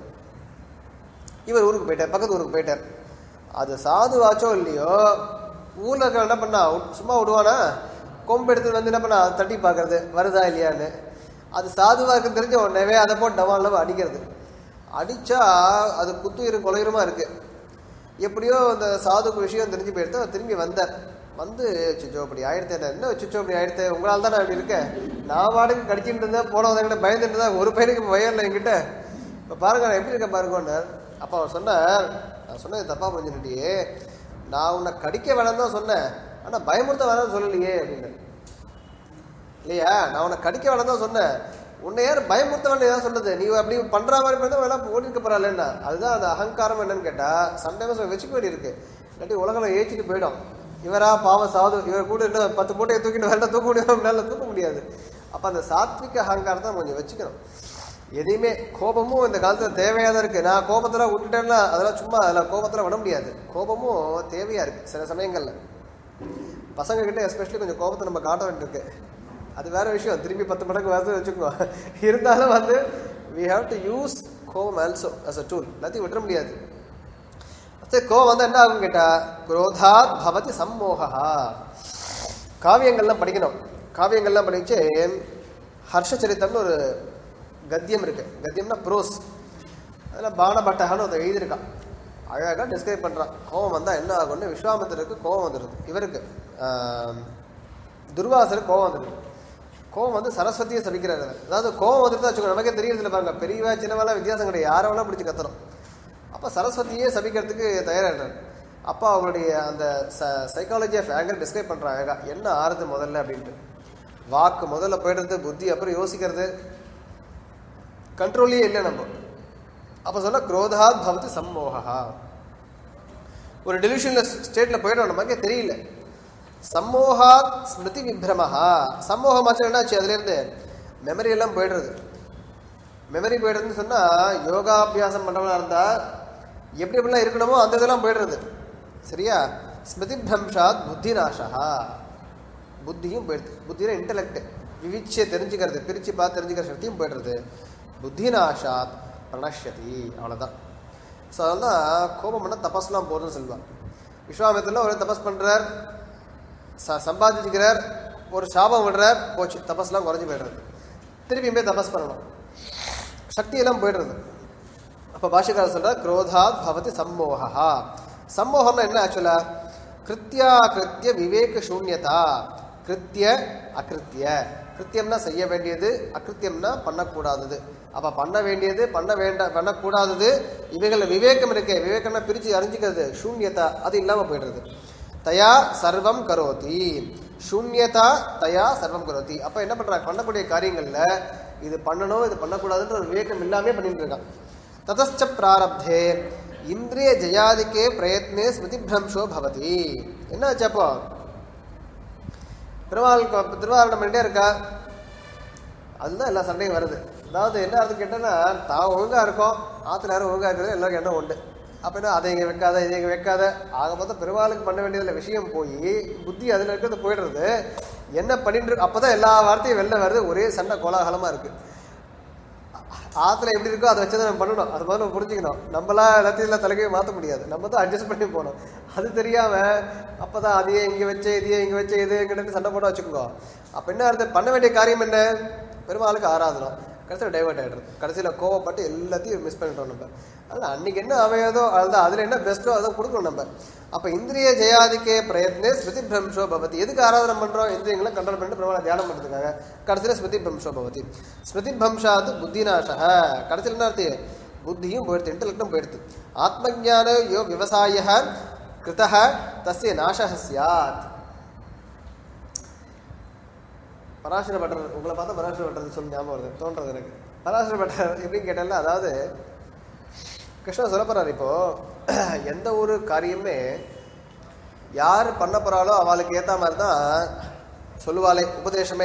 இவர் ஊருக்கு போயிட்டார் பக்கத்து ஊருக்கு போயிட்டார் அது சாதுவாச்சோ இல்லையோ ஊர்ல இருக்க என்ன பண்ணா உட்- சும்மா விடுவானா கொம்பு எடுத்து வந்து என்ன பண்ணா அதை தட்டி பார்க்கறது வருதா இல்லையான்னு அது சாதுவா இருக்குன்னு தெரிஞ்ச உடனே அதை போட்டு டவால் அடிக்கிறது அடிச்சா அது குத்துயிரும் கொலையுருமா இருக்கு எப்படியோ அந்த சாதுக்கு விஷயம் தெரிஞ்சு போயிடுத்து அவர் திரும்பி வந்தார் வந்து சுச்சோ அப்படி ஆயிடுத்தேன் என்ன சுச்சோ அப்படி ஆயிடுத்து உங்களால் தான் நான் இப்படி இருக்கேன் நான் வாடகை கடிச்சிட்டு இருந்தேன் போனவங்க கிட்ட பயந்துட்டு இருந்தேன் ஒரு பையனுக்கு பயம் இல்லை என்கிட்ட இப்போ பாருங்க நான் எப்படி இருக்கேன் பாருங்கன்னார் அப்போ அவர் சொன்னார் நான் சொன்னது தப்பா புரிஞ்சுக்கிட்டியே நான் உன்னை கடிக்க வேணாம் தான் சொன்னேன் ஆனால் பயமுறுத்த வேணாம்னு சொல்லலையே அப்படின்னு இல்லையா நான் உன்னை கடிக்க வேணாம் தான் சொன்னேன் உன்னை யார் பயமுறுத்த வேண்டிய ஏதாவது சொன்னது நீ அப்படி பண்ற மாதிரி இருந்தா வேணா ஓடிக்க போறாள்னா அதுதான் அந்த அகங்காரம் என்னன்னு கேட்டா சம்டைம்ஸ் வச்சுக்க வேண்டி இருக்கு இல்லாட்டி உலகம் ஏற்றிட்டு போயிடும் இவரா பாவ சாது இவர் கூட இன்னும் பத்து மூட்டையை தூக்கிட்டு வேண்டாம் தூக்க முடியாது தூக்க முடியாது அப்ப அந்த சாத்விக அகங்காரத்தை கொஞ்சம் வச்சுக்கணும் எதையுமே கோபமும் இந்த காலத்துல தேவையா தான் இருக்கு நான் கோபத்துல விட்டுட்டேன்னா அதெல்லாம் சும்மா அதில் கோபத்துல விட முடியாது கோபமும் தேவையா இருக்கு சில சமயங்கள்ல பசங்க கிட்ட எஸ்பெஷலி கொஞ்சம் கோபத்தை நம்ம காட்ட வேண்டியிருக்கு அது வேற விஷயம் திரும்பி பத்து மடங்கு வந்து வச்சுக்கோ இருந்தாலும் வந்து வி ஹாவ் டு யூஸ் கோபம் ஆல்சோ அஸ் அ டூல் எல்லாத்தையும் விட்டுற முடியாது அடுத்து கோபம் வந்து என்ன ஆகும் கேட்டா குரோதாத் பவதி சம்மோகா காவியங்கள்லாம் படிக்கணும் காவியங்கள்லாம் படிச்சு ஹர்ஷச்சரித்தம்னு ஒரு கத்தியம் இருக்கு கத்தியம்னா ப்ரோஸ் அதில் பானபட்டகன்னு ஒருத்தர் எழுதியிருக்கான் அழகாக டிஸ்கிரைப் பண்ணுறான் கோவம் வந்தால் என்ன ஆகும்னு விஸ்வாமித்திரருக்கு கோவம் வந்துடுது இவருக்கு ஆஹ், துர்வாசருக்கு கோவம் வந்துடுது கோவம் வந்து சரஸ்வதியை சபிக்கிறாரு அவர். அதாவது கோவம் வந்துட்டு வச்சுக்கோ நமக்கே தெரியறதில்ல பாருங்க பெரியவா சின்னவெல்லாம் வித்தியாசம் கிடையாது யாரை வேணா பிடிச்சி கத்துறோம் அப்போ சரஸ்வதியே சபிக்கிறதுக்கு தயாராகிறார் அப்போ அவங்களுடைய அந்த சைக்காலஜி ஆஃப் ஆங்கர் டிஸ்கிரைப் பண்ணுறாங்க அழகா என்ன ஆறுது முதல்ல அப்படின்ட்டு வாக்கு முதல்ல போயிடுறது புத்தி அப்புறம் யோசிக்கிறது கண்ட்ரோல்லே இல்லை நம்ம அப்போ சொன்னா குரோதாத் பவதி சம்மோகா ஒரு டெலிஷன்லெஸ் ஸ்டேட்டில் போயிடும் நமக்கே தெரியல சம்மோகாத் ஸ்மிருதி விப்ரமஹா சம்மோகமாச்சு என்னாச்சு அதுலேருந்து மெமரி எல்லாம் போயிடுறது மெமரி போயிடுறதுன்னு சொன்னால் யோகாபியாசம் பண்ணுறவனா இருந்தால் எப்படி எப்படிலாம் இருக்கணுமோ அந்த இதெல்லாம் போயிடுறது சரியா ஸ்மிருதி பிரம்ஷாத் புத்தி நாசா புத்தியும் போயிடுது புத்தினா இன்டலெக்ட் விவிச்சை தெரிஞ்சுக்கிறது பிரித்து பார்த்து தெரிஞ்சுக்கிற சக்தியும் போயிடுறது புத்தி நாஷாத் பிரணஷ்யதி அவ்வளோதான் ஸோ அதெல்லாம் கோபம் பண்ணால் தபஸ்லாம் போதும்னு சொல்லுவான் விஸ்வாமித்திரில் ஒரு தபஸ் பண்ணுறார் ச சம்பாதிச்சுக்கிறார் ஒரு சாபம் விடுறார் போச்சு தபஸ்லாம் குறைஞ்சி போயிடுறது திருப்பியும் போய் தபஸ் பண்ணணும் சக்தியெல்லாம் போயிடுறது அப்போ பாஷிகாரர் சொல்கிறார் குரோதாத் பவதி சம்மோகா சம்மோகம்னா என்ன ஆக்சுவலா கிருத்தியா கிருத்திய விவேக சூன்யதா கிருத்திய அகிருத்திய கிருத்தியம்னா செய்ய வேண்டியது அகிருத்தியம்னா பண்ணக்கூடாதது அப்போ பண்ண வேண்டியது பண்ண வேண்ட பண்ணக்கூடாதது இவைகளில் விவேகம் இருக்கே விவேகம்னா பிரித்து அறிஞ்சிக்கிறது சூன்யதா அது இல்லாமல் போயிடுறது தயா சர்வம் கரோதி சூன்யதா தயா சர்வம் கரோதி அப்போ என்ன பண்ணுறாங்க பண்ணக்கூடிய காரியங்களில் இது பண்ணணும் இது பண்ணக்கூடாதுன்ற ஒரு விவேகம் இல்லாமே பண்ணிட்டு இருக்கான் ததச்ச பிராரப்தே இந்திரிய ஜெயாதிக்கே பிரயத்னே ஸ்மிருதி பிரம்சோ பவதி என்ன ஆச்சு அப்போ திருவாரூர் திருவாரூரம் பண்ணிட்டே இருக்கா அதுதான் எல்லா சண்டையும் வருது அதாவது என்ன அர்த்தம் கேட்டோன்னா தான் ஒழுங்கா இருக்கோம் ஆத்துல யாரும் ஒழுங்கா இருக்கிறது எல்லாருக்கும் எண்ணம் உண்டு அப்ப என்ன அதை இங்க வைக்காத இதை இங்க வைக்காத ஆக மொத்தம் பெருமாளுக்கு பண்ண வேண்டியதுல விஷயம் போய் புத்தி அதுல இருக்கிறது போயிடுறது என்ன பண்ணிட்டு இருக்கு அப்பதான் எல்லா வார்த்தையும் வெளில வருது ஒரே சண்டை கோலாகலமா இருக்கு ஆத்துல எப்படி இருக்கோ அதை வச்சு தான் நம்ம பண்ணணும் அது மாதிரி நம்ம புரிஞ்சுக்கணும் நம்மளா எல்லாத்தையும் எல்லாம் தலைக்கையும் மாற்ற முடியாது நம்ம தான் அட்ஜஸ்ட் பண்ணி போகணும் அது தெரியாம அப்பதான் அதையே இங்க வச்சு இதையே இங்க வச்சு இது எங்கிட்ட சண்டை போட வச்சுக்கோங்க அப்ப என்ன அர்த்தம் பண்ண வேண்டிய காரியம் என்ன பெருமாளுக்கு ஆராதனம் கடைசியில் டைவர்ட் ஆயிடுறது கடைசியில் கோவப்பட்டு எல்லாத்தையும் மிஸ் பண்ணிட்டோம் நம்ம அதனால் அன்னைக்கு என்ன அமையதோ அதுதான் அதில் என்ன பெஸ்ட்டோ அதை கொடுக்கணும் நம்ம அப்போ இந்திரிய ஜெயாதிக்கே பிரயத்னே ஸ்மிருதி பிரம்சோ பவதி எதுக்கு ஆராதனை பண்ணுறோம் இந்திரியங்களை கண்ட்ரோல் பண்ணிட்டு பெருமாளை தியானம் பண்ணுறதுக்காக கடைசியில் ஸ்மிருதி பிரம்சோ பவதி ஸ்மிருதி பிரம்சாது புத்திநாச கடைசியில் என்ன அர்த்தம் புத்தியும் போயிடுது இன்டெலெக்டும் போயிடுது ஆத்மஜான யோ விவசாய கிருத்தः தஸ்ய நாசः ஸ்யாத் பராசர பட்டர் உங்களை பார்த்தா பராசர பட்டர் சொல்லி ஞாபகம் வருது தோன்றது எனக்கு பராசர பட்டர் எப்படின்னு கேட்டல அதாவது கிருஷ்ணன் சொல்ல போறாரு இப்போ எந்த ஒரு காரியமே யார் பண்ண போறாளோ அவளுக்கு ஏத்த மாதிரி தான் சொல்லுவாளே உபதேசமே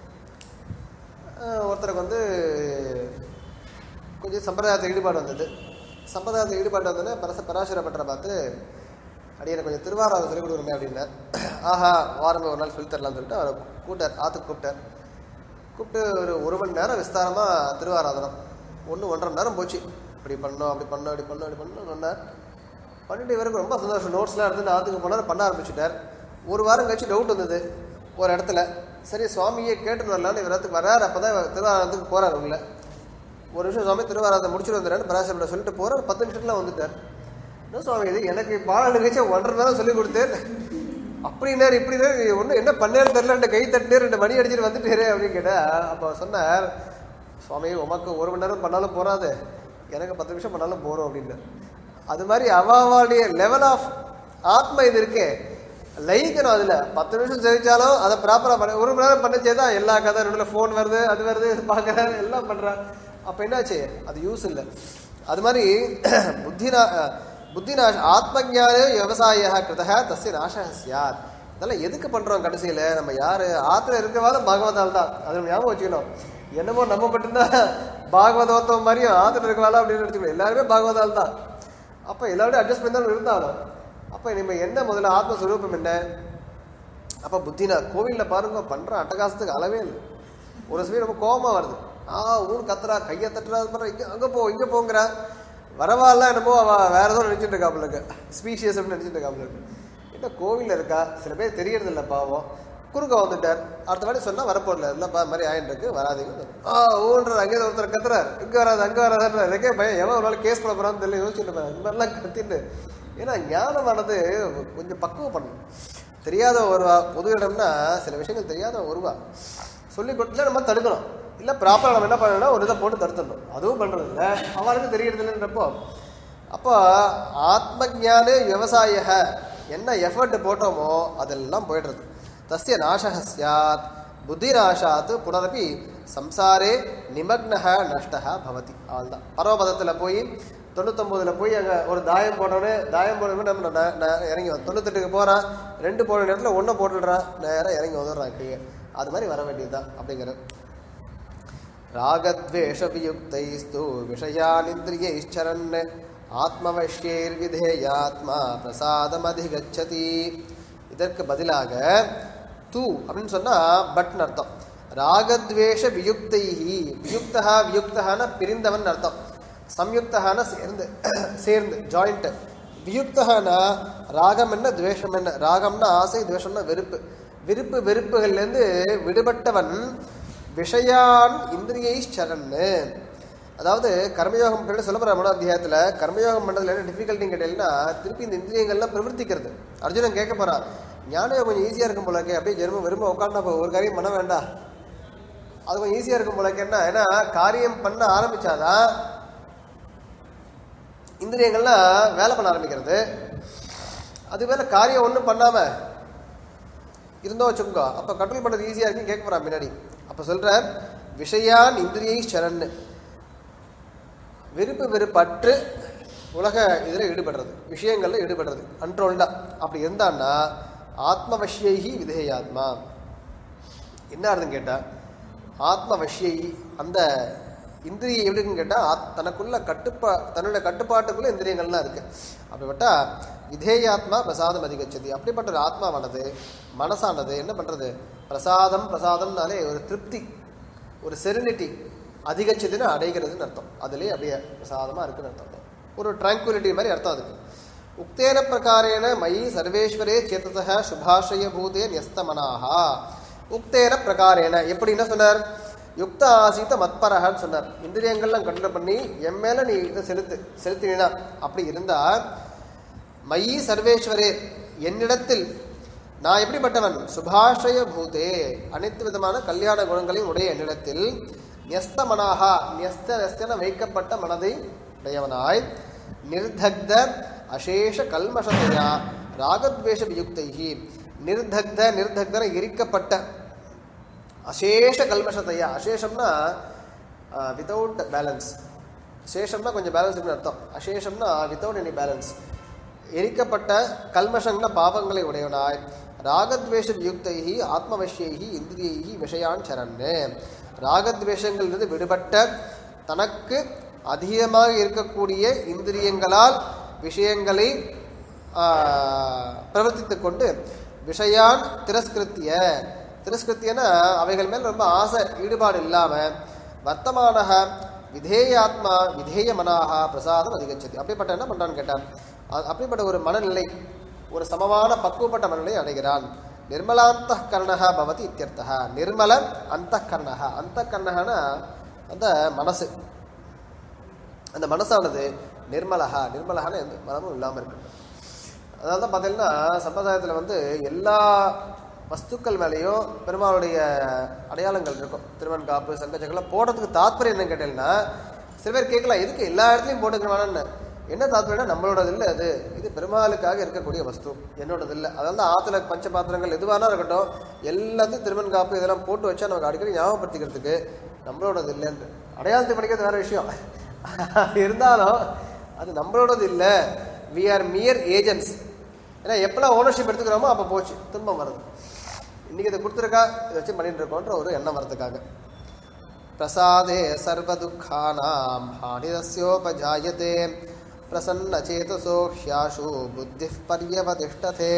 அஹ் ஒருத்தருக்கு வந்து கொஞ்சம் சம்பிரதாயத்தில் ஈடுபாடு வந்தது சம்பிரதாயத்தில் ஈடுபாடு வந்தோடனே பரச பராசர பட்டரை பார்த்து அடி எனக்கு கொஞ்சம் திருவாராதம் சொல்லிக் கொடுக்குறமே அப்படின்னார் ஆஹா வாரமே ஒரு நாள் சொல்லித் தரலாம்னு சொல்லிட்டு அவரை கூட்டார் ஆற்றுக்கு கூப்பிட்டார் கூப்பிட்டு ஒரு ஒரு மணி நேரம் விஸ்தாரமாக திருவாராதனம் ஒன்று ஒன்றரை மணி நேரம் போச்சு இப்படி பண்ணோம் அப்படி பண்ணோம் இப்படி பண்ணோம் இப்படி பண்ணோம் சொன்னார் பண்ணிட்டு இவருக்கு ரொம்ப சந்தோஷம் நோட்ஸ்லாம் எடுத்து ஆற்றுக்கு போனார் பண்ண ஆரம்பிச்சுட்டார் ஒரு வாரம் கழிச்சு டவுட் வந்தது ஒரு இடத்துல சரி சுவாமியே கேட்டு வரலான்னு இவர் இடத்துக்கு வர்றார் அப்போ தான் திருவாராதனத்துக்கு போகிறார் உள்ள ஒரு நிமிஷம் சுவாமி திருவாராதனை முடிச்சுட்டு வந்துடுறாரு பராசரிட்ட சொல்லிட்டு போகிறார் பத்து நிமிஷத்துல வந்துட்டார் என்ன சுவாமி இது எனக்கு பாடம் நிகழ்ச்சி ஒன்றரை நேரம் சொல்லி கொடுத்தேன் அப்படி நேரம் இப்படி நேரம் ஒன்றும் என்ன பண்ணேன்னு தெரியல ரெண்டு கை தட்டு ரெண்டு மணி அடிச்சுட்டு வந்துட்டாரு அப்படின்னு கேட்டேன் அப்போ சொன்னார் சுவாமி உமக்கு ஒரு மணி நேரம் பண்ணாலும் போறாது எனக்கு பத்து நிமிஷம் பண்ணாலும் போகிறோம் அப்படின்னு அது மாதிரி அவாவாளுடைய லெவல் ஆஃப் ஆத்ம இது இருக்கே லயிக்கணும் அதில் பத்து நிமிஷம் ஜெயிச்சாலும் அதை ப்ராப்பராக பண்ண ஒரு மணி நேரம் பண்ணச்சே தான் எல்லா கதை ரெண்டுல ஃபோன் வருது அது வருது இது பார்க்குறேன் எல்லாம் பண்ணுறேன் அப்போ என்னாச்சு அது யூஸ் இல்லை அது மாதிரி புத்தினா புத்தினா ஆத்மஜான விவசாய கிருதக தஸ்ய நாசக சியாத் இதெல்லாம் எதுக்கு பண்றோம் கடைசியில நம்ம யாரு ஆத்துல இருக்கவாலும் பாகவதால் தான் அது நம்ம ஞாபகம் வச்சுக்கணும் என்னமோ நம்ம மட்டும்தான் பாகவதோத்தம் மாதிரியும் ஆத்துல இருக்கவாலும் அப்படின்னு நினைச்சுக்கணும் எல்லாருமே பாகவதால் தான் அப்ப எல்லாரோடையும் அட்ஜஸ்ட் பண்ணி தான் இருந்தாலும் அப்ப நம்ம என்ன முதல்ல ஆத்மஸ்வரூபம் என்ன அப்ப புத்தினா கோவில்ல பாருங்க பண்ற அட்டகாசத்துக்கு அளவே இல்லை ஒரு சமயம் ரொம்ப கோபமா வருது ஆ ஊர் கத்துறா கையை தட்டுறா அது பண்றா இங்க அங்க போ இங்க போங்கிறா வரவாலாம் என்னமோ அவ வேற ஏதோ நினைச்சிட்டு இருக்காப்புல இருக்கு ஸ்பீஷியஸ் அப்படின்னு நினைச்சிட்டு இருக்காப்புல இருக்கு என்ன கோவில்ல இருக்கா சில பேர் தெரியறது இல்ல பாவம் குறுக்க வந்துட்டார் அடுத்த வாட்டி சொன்னா வரப்போடல இல்லப்பா இந்த மாதிரி ஆயிட்டு இருக்கு வராதீங்க ஆ ஊன்றார் அங்கே ஒருத்தர் கத்துறார் இங்க வராது அங்க வராதுன்ற எனக்கே பயம் எவன் ஒரு நாள் கேஸ் பண்ண போறான்னு தெரியல யோசிச்சுட்டு இருப்பேன் இந்த மாதிரிலாம் கத்திட்டு ஏன்னா ஞானமானது கொஞ்சம் பக்குவம் பண்ணணும் தெரியாத ஒருவா பொது இடம்னா சில விஷயங்கள் தெரியாத ஒருவா சொல்லி கொடுத்துல நம்ம தடுக்கணும் இல்ல ப்ராப்பரா நம்ம என்ன பண்ணணும்னா ஒரு இதை போட்டு தடுத்துடணும் அதுவும் பண்றது இல்ல அவருக்கு தெரியறது இல்லைன்றப்போ அப்போ ஆத்ம ஞானே விவசாய என்ன எஃபர்ட் போட்டோமோ அதெல்லாம் போயிடுறது தஸ்ய நாசக சியாத் புத்திநாசாத் புனரப்பி சம்சாரே நிமக்னஹ நஷ்டஹ பவதி அவ்வளோதான் பரமபதத்தில் போய் தொண்ணூத்தொம்போதுல போய் அங்கே ஒரு தாயம் போட்டோடனே தாயம் போடணுமே நம்ம ந- ந- இறங்கி வந்து தொண்ணூத்தெட்டுக்கு போகிறான் ரெண்டு போன நேரத்தில் ஒன்றை போட்டுடுறான் நேராக இறங்கி வந்துடுறான் கீழே அது மாதிரி வர வேண்டியதுதான் அப்படிங்கிறது ராகத்வேஷவியுக்தைஸ்து விஷயானிந்திரியைச்சரன் ஆத்மவஷ்யைர்விதேயாத்மா பிரசாதமதிகச்சதி இதற்கு பதிலாக தூ அப்படின்னு சொன்னா பட்னு அர்த்தம் ராகத்வேஷ வியுக்தைஹி வியுக்தா வியுக்தகான பிரிந்தவன் அர்த்தம் சம்யுக்தகான சேர்ந்து சேர்ந்து ஜாயிண்ட் வியுக்தகானா ராகம் என்ன துவேஷம் என்ன ராகம்னா ஆசை துவேஷம்னா வெறுப்பு விருப்பு வெறுப்புகள்லேருந்து விடுபட்டவன் விஷயான் இந்திரியை சரன்னு அதாவது கர்மயோகம் பண்ணி சொல்ல போகிற மூணாம் அத்தியாயத்தில் கர்மயோகம் பண்ணுறதுல என்ன டிஃபிகல்ட்டின்னு கேட்டீங்கன்னா திருப்பி இந்த இந்திரியங்கள்லாம் பிரவர்த்திக்கிறது அர்ஜுனன் கேட்க போறான் ஞானம் கொஞ்சம் ஈஸியாக இருக்கும் போல இருக்கே அப்படியே ஜென்மம் வெறும உட்காந்தா ஒரு காரியம் பண்ண வேண்டாம் அது கொஞ்சம் ஈஸியாக இருக்கும் போல இருக்கே என்ன ஏன்னா காரியம் பண்ண ஆரம்பிச்சாதான் இந்திரியங்கள்லாம் வேலை பண்ண ஆரம்பிக்கிறது அது வேலை காரியம் ஒன்றும் பண்ணாம இருந்தோம் வச்சுக்கோங்க அப்போ கண்ட்ரோல் பண்ணுறது ஈஸியாக இருக்குன்னு கேட்க போகிறான் பின்னாடி அப்போ சொல்கிறார் விஷயான் இந்திரியை சரண்னு விருப்பு வெறுப்பற்று உலக இதில் ஈடுபடுறது விஷயங்களில் ஈடுபடுறது கண்ட்ரோல்டா அப்படி இருந்தான்னா ஆத்மவஷ்யைகி விதேயாத்மா என்ன அர்த்தம் கேட்டால் ஆத்மவஷ்யை அந்த இந்திரியம் எப்படின்னு கேட்டால் தனக்குள்ள கட்டுப்பா தன்னுடைய கட்டுப்பாட்டுக்குள்ள இந்திரியங்கள்லாம் இருக்கு அப்படிப்பட்ட விதேயாத்மா பிரசாதம் அதிகச்சதி அப்படிப்பட்ட ஒரு ஆத்மாவானது மனசானது என்ன பண்றது பிரசாதம் பிரசாதம்னாலே ஒரு திருப்தி ஒரு செரினிட்டி அதிகச்சதுன்னு அடைகிறதுன்னு அர்த்தம் அதுலேயே அப்படியே பிரசாதமாக இருக்குன்னு அர்த்தம் ஒரு ட்ராங்குலிட்டி மாதிரி அர்த்தம் அதுக்கு உக்தேன பிரகாரேன மயி சர்வேஸ்வரே சேத்தசக சுபாஷய பூதே நியஸ்தமனாகா உக்தேன பிரகாரேன எப்படி என்ன சொன்னார் யுக்த ஆசீத மத்பரகன்னு சொன்னார் இந்திரியங்கள்லாம் கண்ட்ரோல் பண்ணி என் மேல நீ இதை செலுத்து செலுத்தினா அப்படி இருந்தா மயி சர்வேஸ்வரே என்னிடத்தில் நான் எப்படிப்பட்டவன் சுபாஷய பூதே அனைத்து விதமான கல்யாண குணங்களையும் உடைய என்னிடத்தில் நியஸ்த மனாகா நியஸ்த நியஸ்தன வைக்கப்பட்ட மனதை உடையவனாய் நிர்தக்த அசேஷ கல்மஷத்தையா ராகத்வேஷ வியுக்தைகி நிர்தக்த நிர்தக்தன எரிக்கப்பட்ட அசேஷ கல்மஷத்தையா அசேஷம்னா வித்தவுட் பேலன்ஸ் சேஷம்னா கொஞ்சம் பேலன்ஸ் இருக்குன்னு அர்த்தம் அசேஷம்னா வித்தவுட் எனி பேலன்ஸ் எரிக்கப்பட்ட கல்மஷங்கள பாவங்களை உடையவனாய் ராகத்வேஷ வியுக்தைகி ஆத்மவஷ்யைகி இந்திரியைகி விஷயான் சரண்ணு ராகத்வேஷங்களிலிருந்து விடுபட்ட தனக்கு அதிகமாக இருக்கக்கூடிய இந்திரியங்களால் விஷயங்களை பிரவர்த்தித்துக் கொண்டு விஷயான் திரஸ்கிருத்திய திரஸ்கிருத்தியனா அவைகள் மேல் ரொம்ப ஆசை ஈடுபாடு இல்லாம வர்த்தமானக விதேயாத்மா விதேய மனாக பிரசாதம் அதிகச்சது அப்படிப்பட்ட என்ன பண்றான்னு கேட்டான் அ- அப்படிப்பட்ட ஒரு மனநிலை ஒரு சமமான பக்குவப்பட்ட மனநிலை அடைகிறான் நிர்மலாந்த கர்ணக பவதி இத்தியர்த்தக நிர்மல அந்த கர்ணக அந்த கர்ணகனா அந்த மனசு அந்த மனசானது நிர்மலகா நிர்மலகான எந்த மனமும் இல்லாமல் இருக்கு அதனால தான் பார்த்தீங்கன்னா சம்பிரதாயத்தில் வந்து எல்லா வஸ்துக்கள் மேலேயும் பெருமாளுடைய அடையாளங்கள் இருக்கும் திருவன் காப்பு சங்கச்சக்கெல்லாம் போடுறதுக்கு தாத்பரியம் என்னன்னு கேட்டீங்கன்னா சில பேர் கேட்கலாம் எதுக்கு எல்லா இடத்துலையும் போட்டுக்கணும்னு என்ன தாத்பரியம்னா நம்மளோடது இல்லை அது இது பெருமாளுக்காக இருக்கக்கூடிய வஸ்து என்னோடது இல்லை அதனால தான் ஆற்றுல பஞ்ச பாத்திரங்கள் எதுவானா இருக்கட்டும் எல்லாத்தையும் திருமண் காப்பு இதெல்லாம் போட்டு வச்சா நமக்கு அடிக்கடி ஞாபகப்படுத்திக்கிறதுக்கு நம்மளோடது இல்லைன்னு அடையாளத்தை படிக்கிறது வேற விஷயம் இருந்தாலும் அது நம்மளோடது இல்லை வி ஆர் மியர் ஏஜென்ட்ஸ் ஏன்னா எப்பெல்லாம் ஓனர்ஷிப் எடுத்துக்கிறோமோ அப்போ போச்சு துன்பம் வருது இன்னைக்கு இதை கொடுத்துருக்கா இதை வச்சு பண்ணிட்டு இருக்கோன்ற ஒரு எண்ணம் வரதுக்காக பிரசாதே சர்வதுக்கானாம் ஹானிரஸ்யோபஜாயதே பிரசன்ன சேதசோ ஹ்யாஷு புத்தி பர்யவதிஷ்டதே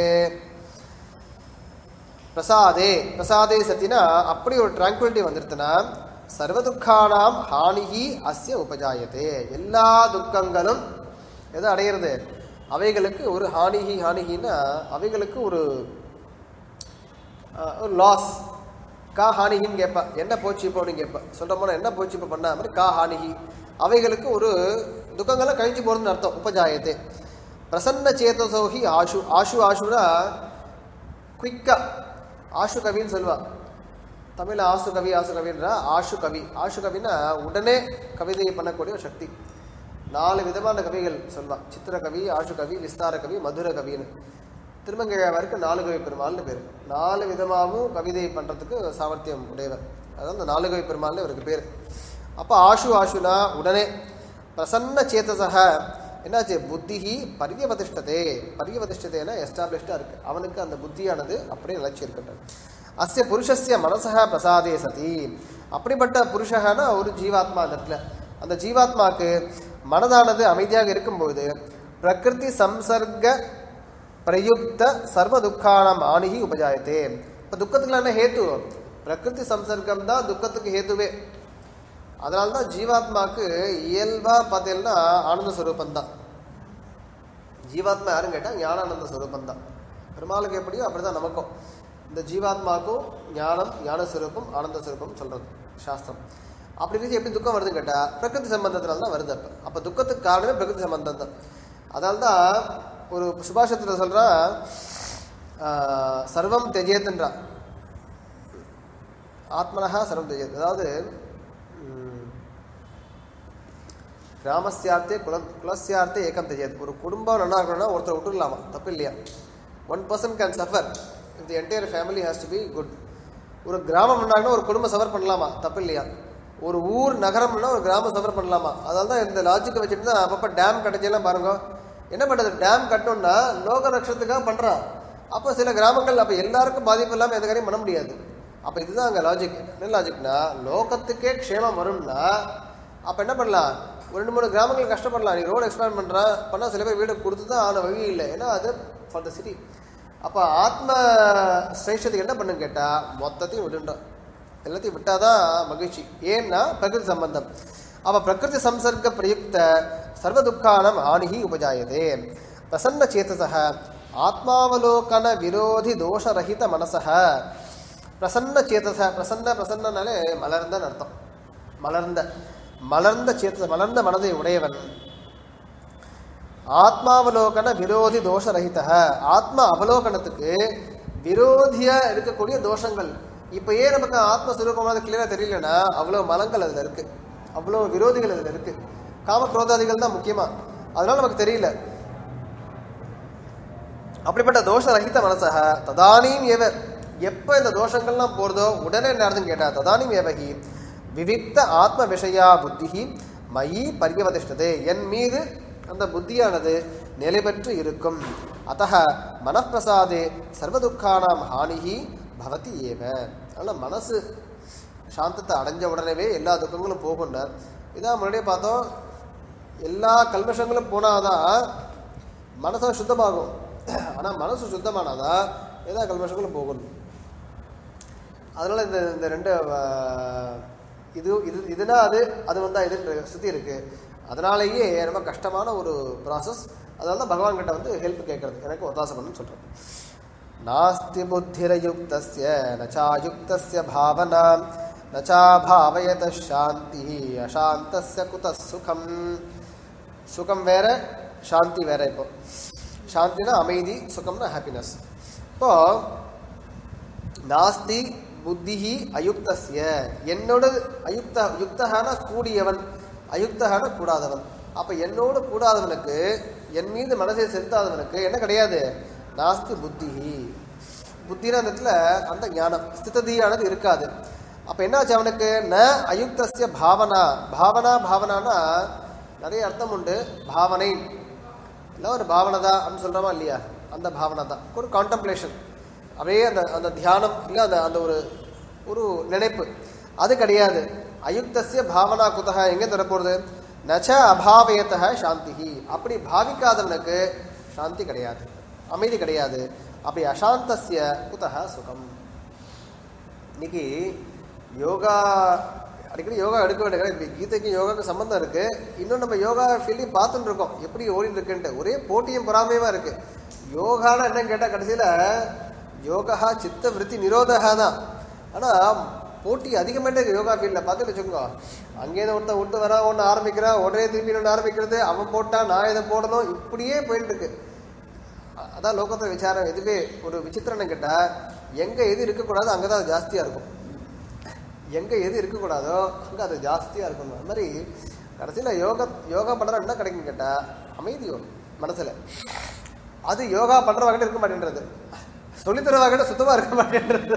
பிரசாதே பிரசாதே சத்தினா அப்படி ஒரு ட்ராங்குலிட்டி வந்துருதுன்னா சர்வதுக்கானாம் ஹானிஹி அஸ்ய உபஜாயதே எல்லா துக்கங்களும் எதை அடையிறது அவைகளுக்கு ஒரு ஹானிஹி ஹானிஹின்னா அவைகளுக்கு ஒரு ஆஹ், ஒரு லாஸ் கா ஹானிகின்னு கேட்பா என்ன போச்சு இப்போ அப்படின்னு கேட்பா சொல்கிறோம்னா என்ன போச்சு இப்போ பண்ண மாதிரி கா ஹானிகி அவைகளுக்கு ஒரு துக்கங்கள்லாம் கழிஞ்சு போகிறதுன்னு அர்த்தம் உபஜாயத்தே பிரசன்ன சேதசோகி ஆஷு ஆஷு ஆஷுனா குயிக்கா ஆஷு கவின்னு சொல்லுவா தமிழ்ல ஆசு கவி ஆசு கவின்றா ஆஷு கவி ஆஷு கவினா உடனே கவிதை பண்ணக்கூடிய ஒரு சக்தி நாலு விதமான கவிகள் சொல்வா சித்திர கவி ஆஷு கவி விஸ்தார கவி மதுர கவின்னு திருமங்கையாவருக்கு நாலு கவி பெருமாள்னு பேர் நாலு விதமாகவும் கவிதை பண்ணுறதுக்கு சாமர்த்தியம் உடையவர் அதான் அந்த நாலு கவி பெருமாள்னு இவருக்கு பேர் அப்போ ஆஷு ஆஷுனா உடனே பிரசன்ன சேத்தசக என்னாச்சு புத்திஹி பரியவதிஷ்டதே பரியவதிஷ்டதேனா எஸ்டாப்ளிஷ்டாக இருக்கு அவனுக்கு அந்த புத்தியானது அப்படியே நிலச்சி இருக்கட்டும் அஸ்ய புருஷஸ்ய மனசக பிரசாதே சதி அப்படிப்பட்ட புருஷகனா ஒரு ஜீவாத்மா அந்த இடத்துல அந்த ஜீவாத்மாக்கு மனதானது அமைதியாக இருக்கும்போது பிரகிருதி சம்சர்க பிரயுக்த சர்வ துக்கானம் ஆணிகி உபஜாயத்தே இப்போ துக்கத்துக்கு என்ன ஹேத்து பிரகிருதி சம்சர்க்கம் தான் துக்கத்துக்கு ஹேத்துவே அதனால தான் ஜீவாத்மாக்கு இயல்பா பார்த்தீங்கன்னா ஆனந்த ஸ்வரூபம் தான் ஜீவாத்மா யாரும் கேட்டால் ஞானானந்த ஸ்வரூபம் தான் பெருமாளுக்கு எப்படியோ அப்படிதான் நமக்கும் இந்த ஜீவாத்மாக்கும் ஞானம் ஞான ஸ்வரூபம் ஆனந்த ஸ்வரூபம் சொல்றது சாஸ்திரம் அப்படி இருந்துச்சு எப்படி துக்கம் வருதுன்னு கேட்டால் பிரகிருதி சம்பந்தத்தினால தான் வருது அப்போ அப்போ துக்கத்துக்கு காரணமே பிரகிருதி சம்பந்தம் தான் அதனால தான் ஒரு சுபாஷத்தில் சொல்றா ஆஹ், சர்வம் தெஜேத்துன்றா ஆத்மனஹா சர்வம் தெஜேத் அதாவது ம், கிராமஸ்யார்த்தே குலம் குலஸ்யார்த்தே ஏகம் தெஜேத் ஒரு குடும்பம் நல்லா இருக்கணும்னா ஒருத்தர் விட்டுடலாமா தப்பு இல்லையா one person can suffer if the entire family has to be good ஒரு கிராமம் பண்ணாங்கன்னா ஒரு குடும்பம் சஃபர் பண்ணலாமா தப்பு இல்லையா ஒரு ஊர் நகரம்னா ஒரு கிராமம் சஃபர் பண்ணலாமா அதனால தான் இந்த லாஜிக்கை வச்சுட்டு தான் அப்பப்போ டேம் கட்டச்செல்லாம் பாருங்க என்ன பண்ணுறது டேம் கட்டணும்னா லோக ரட்சத்துக்காக பண்ணுறான் அப்போ சில கிராமங்கள் அப்போ எல்லாருக்கும் பாதிப்பு இல்லாமல் எந்த காரியம் பண்ண முடியாது அப்போ இதுதான் அங்கே லாஜிக் என்ன லாஜிக்னா லோகத்துக்கே க்ஷேமம் வரும்னா அப்போ என்ன பண்ணலாம் ஒரு ரெண்டு மூணு கிராமங்கள் கஷ்டப்படலாம் நீ ரோடு எக்ஸ்பேண்ட் பண்ணுற பண்ணால் சில பேர் வீடு கொடுத்து தான் ஆன வழி இல்லை ஏன்னா அது ஃபார் த சிட்டி அப்போ ஆத்ம சிரேஷ்டத்துக்கு என்ன பண்ணுன்னு கேட்டால் மொத்தத்தையும் விடுன்றோம் எல்லாத்தையும் விட்டாதான் மகிழ்ச்சி ஏன்னா பிரகிருதி சம்பந்தம் அப்ப பிரகிருதி சம்சர்க பிரயுக்த சர்வ துக்கானம் ஆணிகி உபஜாயதே பிரசன்ன சேதசக ஆத்மாவலோகன விரோதி தோஷரஹித மனசக பிரசன்ன சேதச பிரசன்ன பிரசன்னனாலே மலர்ந்தன்னு அர்த்தம் மலர்ந்த மலர்ந்த சேத்த மலர்ந்த மனதை உடையவன் ஆத்மாவலோகன விரோதி தோஷரஹித ஆத்ம அவலோகனத்துக்கு விரோதியா இருக்கக்கூடிய தோஷங்கள் இப்போ ஏன் நமக்கு ஆத்மஸ்வரூபமாக கிளியரா தெரியலனா அவ்வளோ மலங்கள் அதுல இருக்கு அவ்வளோ விரோதிகள் அதுல இருக்கு காம குரோதாதிகள் தான் முக்கியமா அதனால நமக்கு தெரியல அப்படிப்பட்ட தோஷ ரஹித மனசக ததானீம் ஏவ எப்ப இந்த தோஷங்கள்லாம் போறதோ உடனே என்ன நடந்துன்னு கேட்டா ததானீம் ஏவகி விவிக்த ஆத்ம விஷயா புத்திஹி மயி பரியவதிஷ்டதே என் மீது அந்த புத்தியானது நிலை பெற்று இருக்கும் அத்தக மனப்பிரசாதே சர்வதுக்கானாம் ஹானிஹி பவதி ஏவ அதனால் மனசு சாந்தத்தை அடைஞ்ச உடனேவே எல்லா துக்கங்களும் போகுண்டார் இதான் முன்னாடியே பார்த்தோம் எல்லா கல்மஷங்களும் போனாதான் மனசு சுத்தமாகும் ஆனால் மனசு சுத்தமானாதான் எல்லா கல்மஷங்களும் போகணும் அதனால இந்த இந்த ரெண்டு ஆஹ், இது இது இதுனா அது அது வந்தா இதுன்ற சுத்தி இருக்கு அதனாலேயே ரொம்ப கஷ்டமான ஒரு ப்ராசஸ் அதனால தான் பகவான் கிட்ட வந்து ஹெல்ப் கேட்கறது எனக்கு ஒத்தாசை பண்ணுன்னு சொல்றேன் நாஸ்தி புத்திரயுக்தஸ்ய நச்சாயுக்தஸ்ய பாவனா நச்சா பாவயத சாந்தி அசாந்தஸ்ய குத சுகம் சுகம் வேற சாந்தி வேற இப்போ சாந்தினா அமைதி சுகம்னா ஹாப்பினஸ் இப்போ நாஸ்தி புத்திஹி அயுக்தஸ்ய என்னோட அயுக்த யுக்தகான கூடியவன் அயுக்தகான கூடாதவன் அப்ப என்னோடு கூடாதவனுக்கு என் மீது மனசை செலுத்தாதவனுக்கு என்ன கிடையாது நாஸ்தி புத்திஹி புத்தின அந்த இடத்துல அந்த ஞானம் ஸ்திததியானது இருக்காது அப்ப என்னாச்சு அவனுக்கு ந அயுக்தஸ்ய பாவனா பாவனா பாவனானா நிறைய அர்த்தம் உண்டு பாவனை இல்லை ஒரு பாவனை தான் அப்படின்னு சொல்கிறோமா இல்லையா அந்த பாவனை தான் ஒரு கான்டம்ப்ளேஷன் அப்படியே அந்த அந்த தியானம் இல்லை அந்த அந்த ஒரு ஒரு நினைப்பு அது கிடையாது அயுக்தஸ்ய பாவனா குதக எங்கே தரப்போகிறது நச்ச அபாவயத்தக சாந்திஹி அப்படி பாவிக்காதவனுக்கு சாந்தி கிடையாது அமைதி கிடையாது அப்படி அசாந்தஸ்ய குதக சுகம் இன்னைக்கு யோகா அடிக்கடி யோகா எடுக்க வேண்டிய இப்போ கீதைக்கு யோகாவுக்கு சம்மந்தம் இருக்கு இன்னும் நம்ம யோகா ஃபீல்டையும் பார்த்துட்டு இருக்கோம் எப்படி ஓடிட்டு இருக்குன்ட்டு ஒரே போட்டியும் பொறாமையுமா இருக்கு யோகானா என்னன்னு கேட்டால் கடைசியில் யோகா சித்த விருத்தி நிரோதகா தான் ஆனால் போட்டி அதிகமாயிட்டே இருக்கு யோகா ஃபீல்டில் பார்த்துட்டு வச்சுக்கோங்க அங்கேருந்து ஒருத்தன் விட்டு வரா ஒன்று ஆரம்பிக்கிறான் உடனே திருப்பி ஒன்று ஆரம்பிக்கிறது அவன் போட்டான் நான் இதை போடணும் இப்படியே போயிட்டு இருக்கு அ- அதான் லோகத்தை விசாரம் எதுவே ஒரு விசித்திரன்னு கேட்டால் எங்கே எது இருக்கக்கூடாதோ அங்கே தான் அது ஜாஸ்தியாக இருக்கும் எங்கே எது இருக்கக்கூடாதோ அங்கே அது ஜாஸ்தியாக இருக்கணும் அது மாதிரி கடைசியில் யோகா யோகா பண்ணுறா என்ன கிடைக்கும் கேட்டால் அமைதி வரும் மனசில் அது யோகா பண்ணுறவங்கிட்ட இருக்க மாட்டேன்றது சொல்லித்தரவாங்கிட்ட சுத்தமாக இருக்க மாட்டேன்றது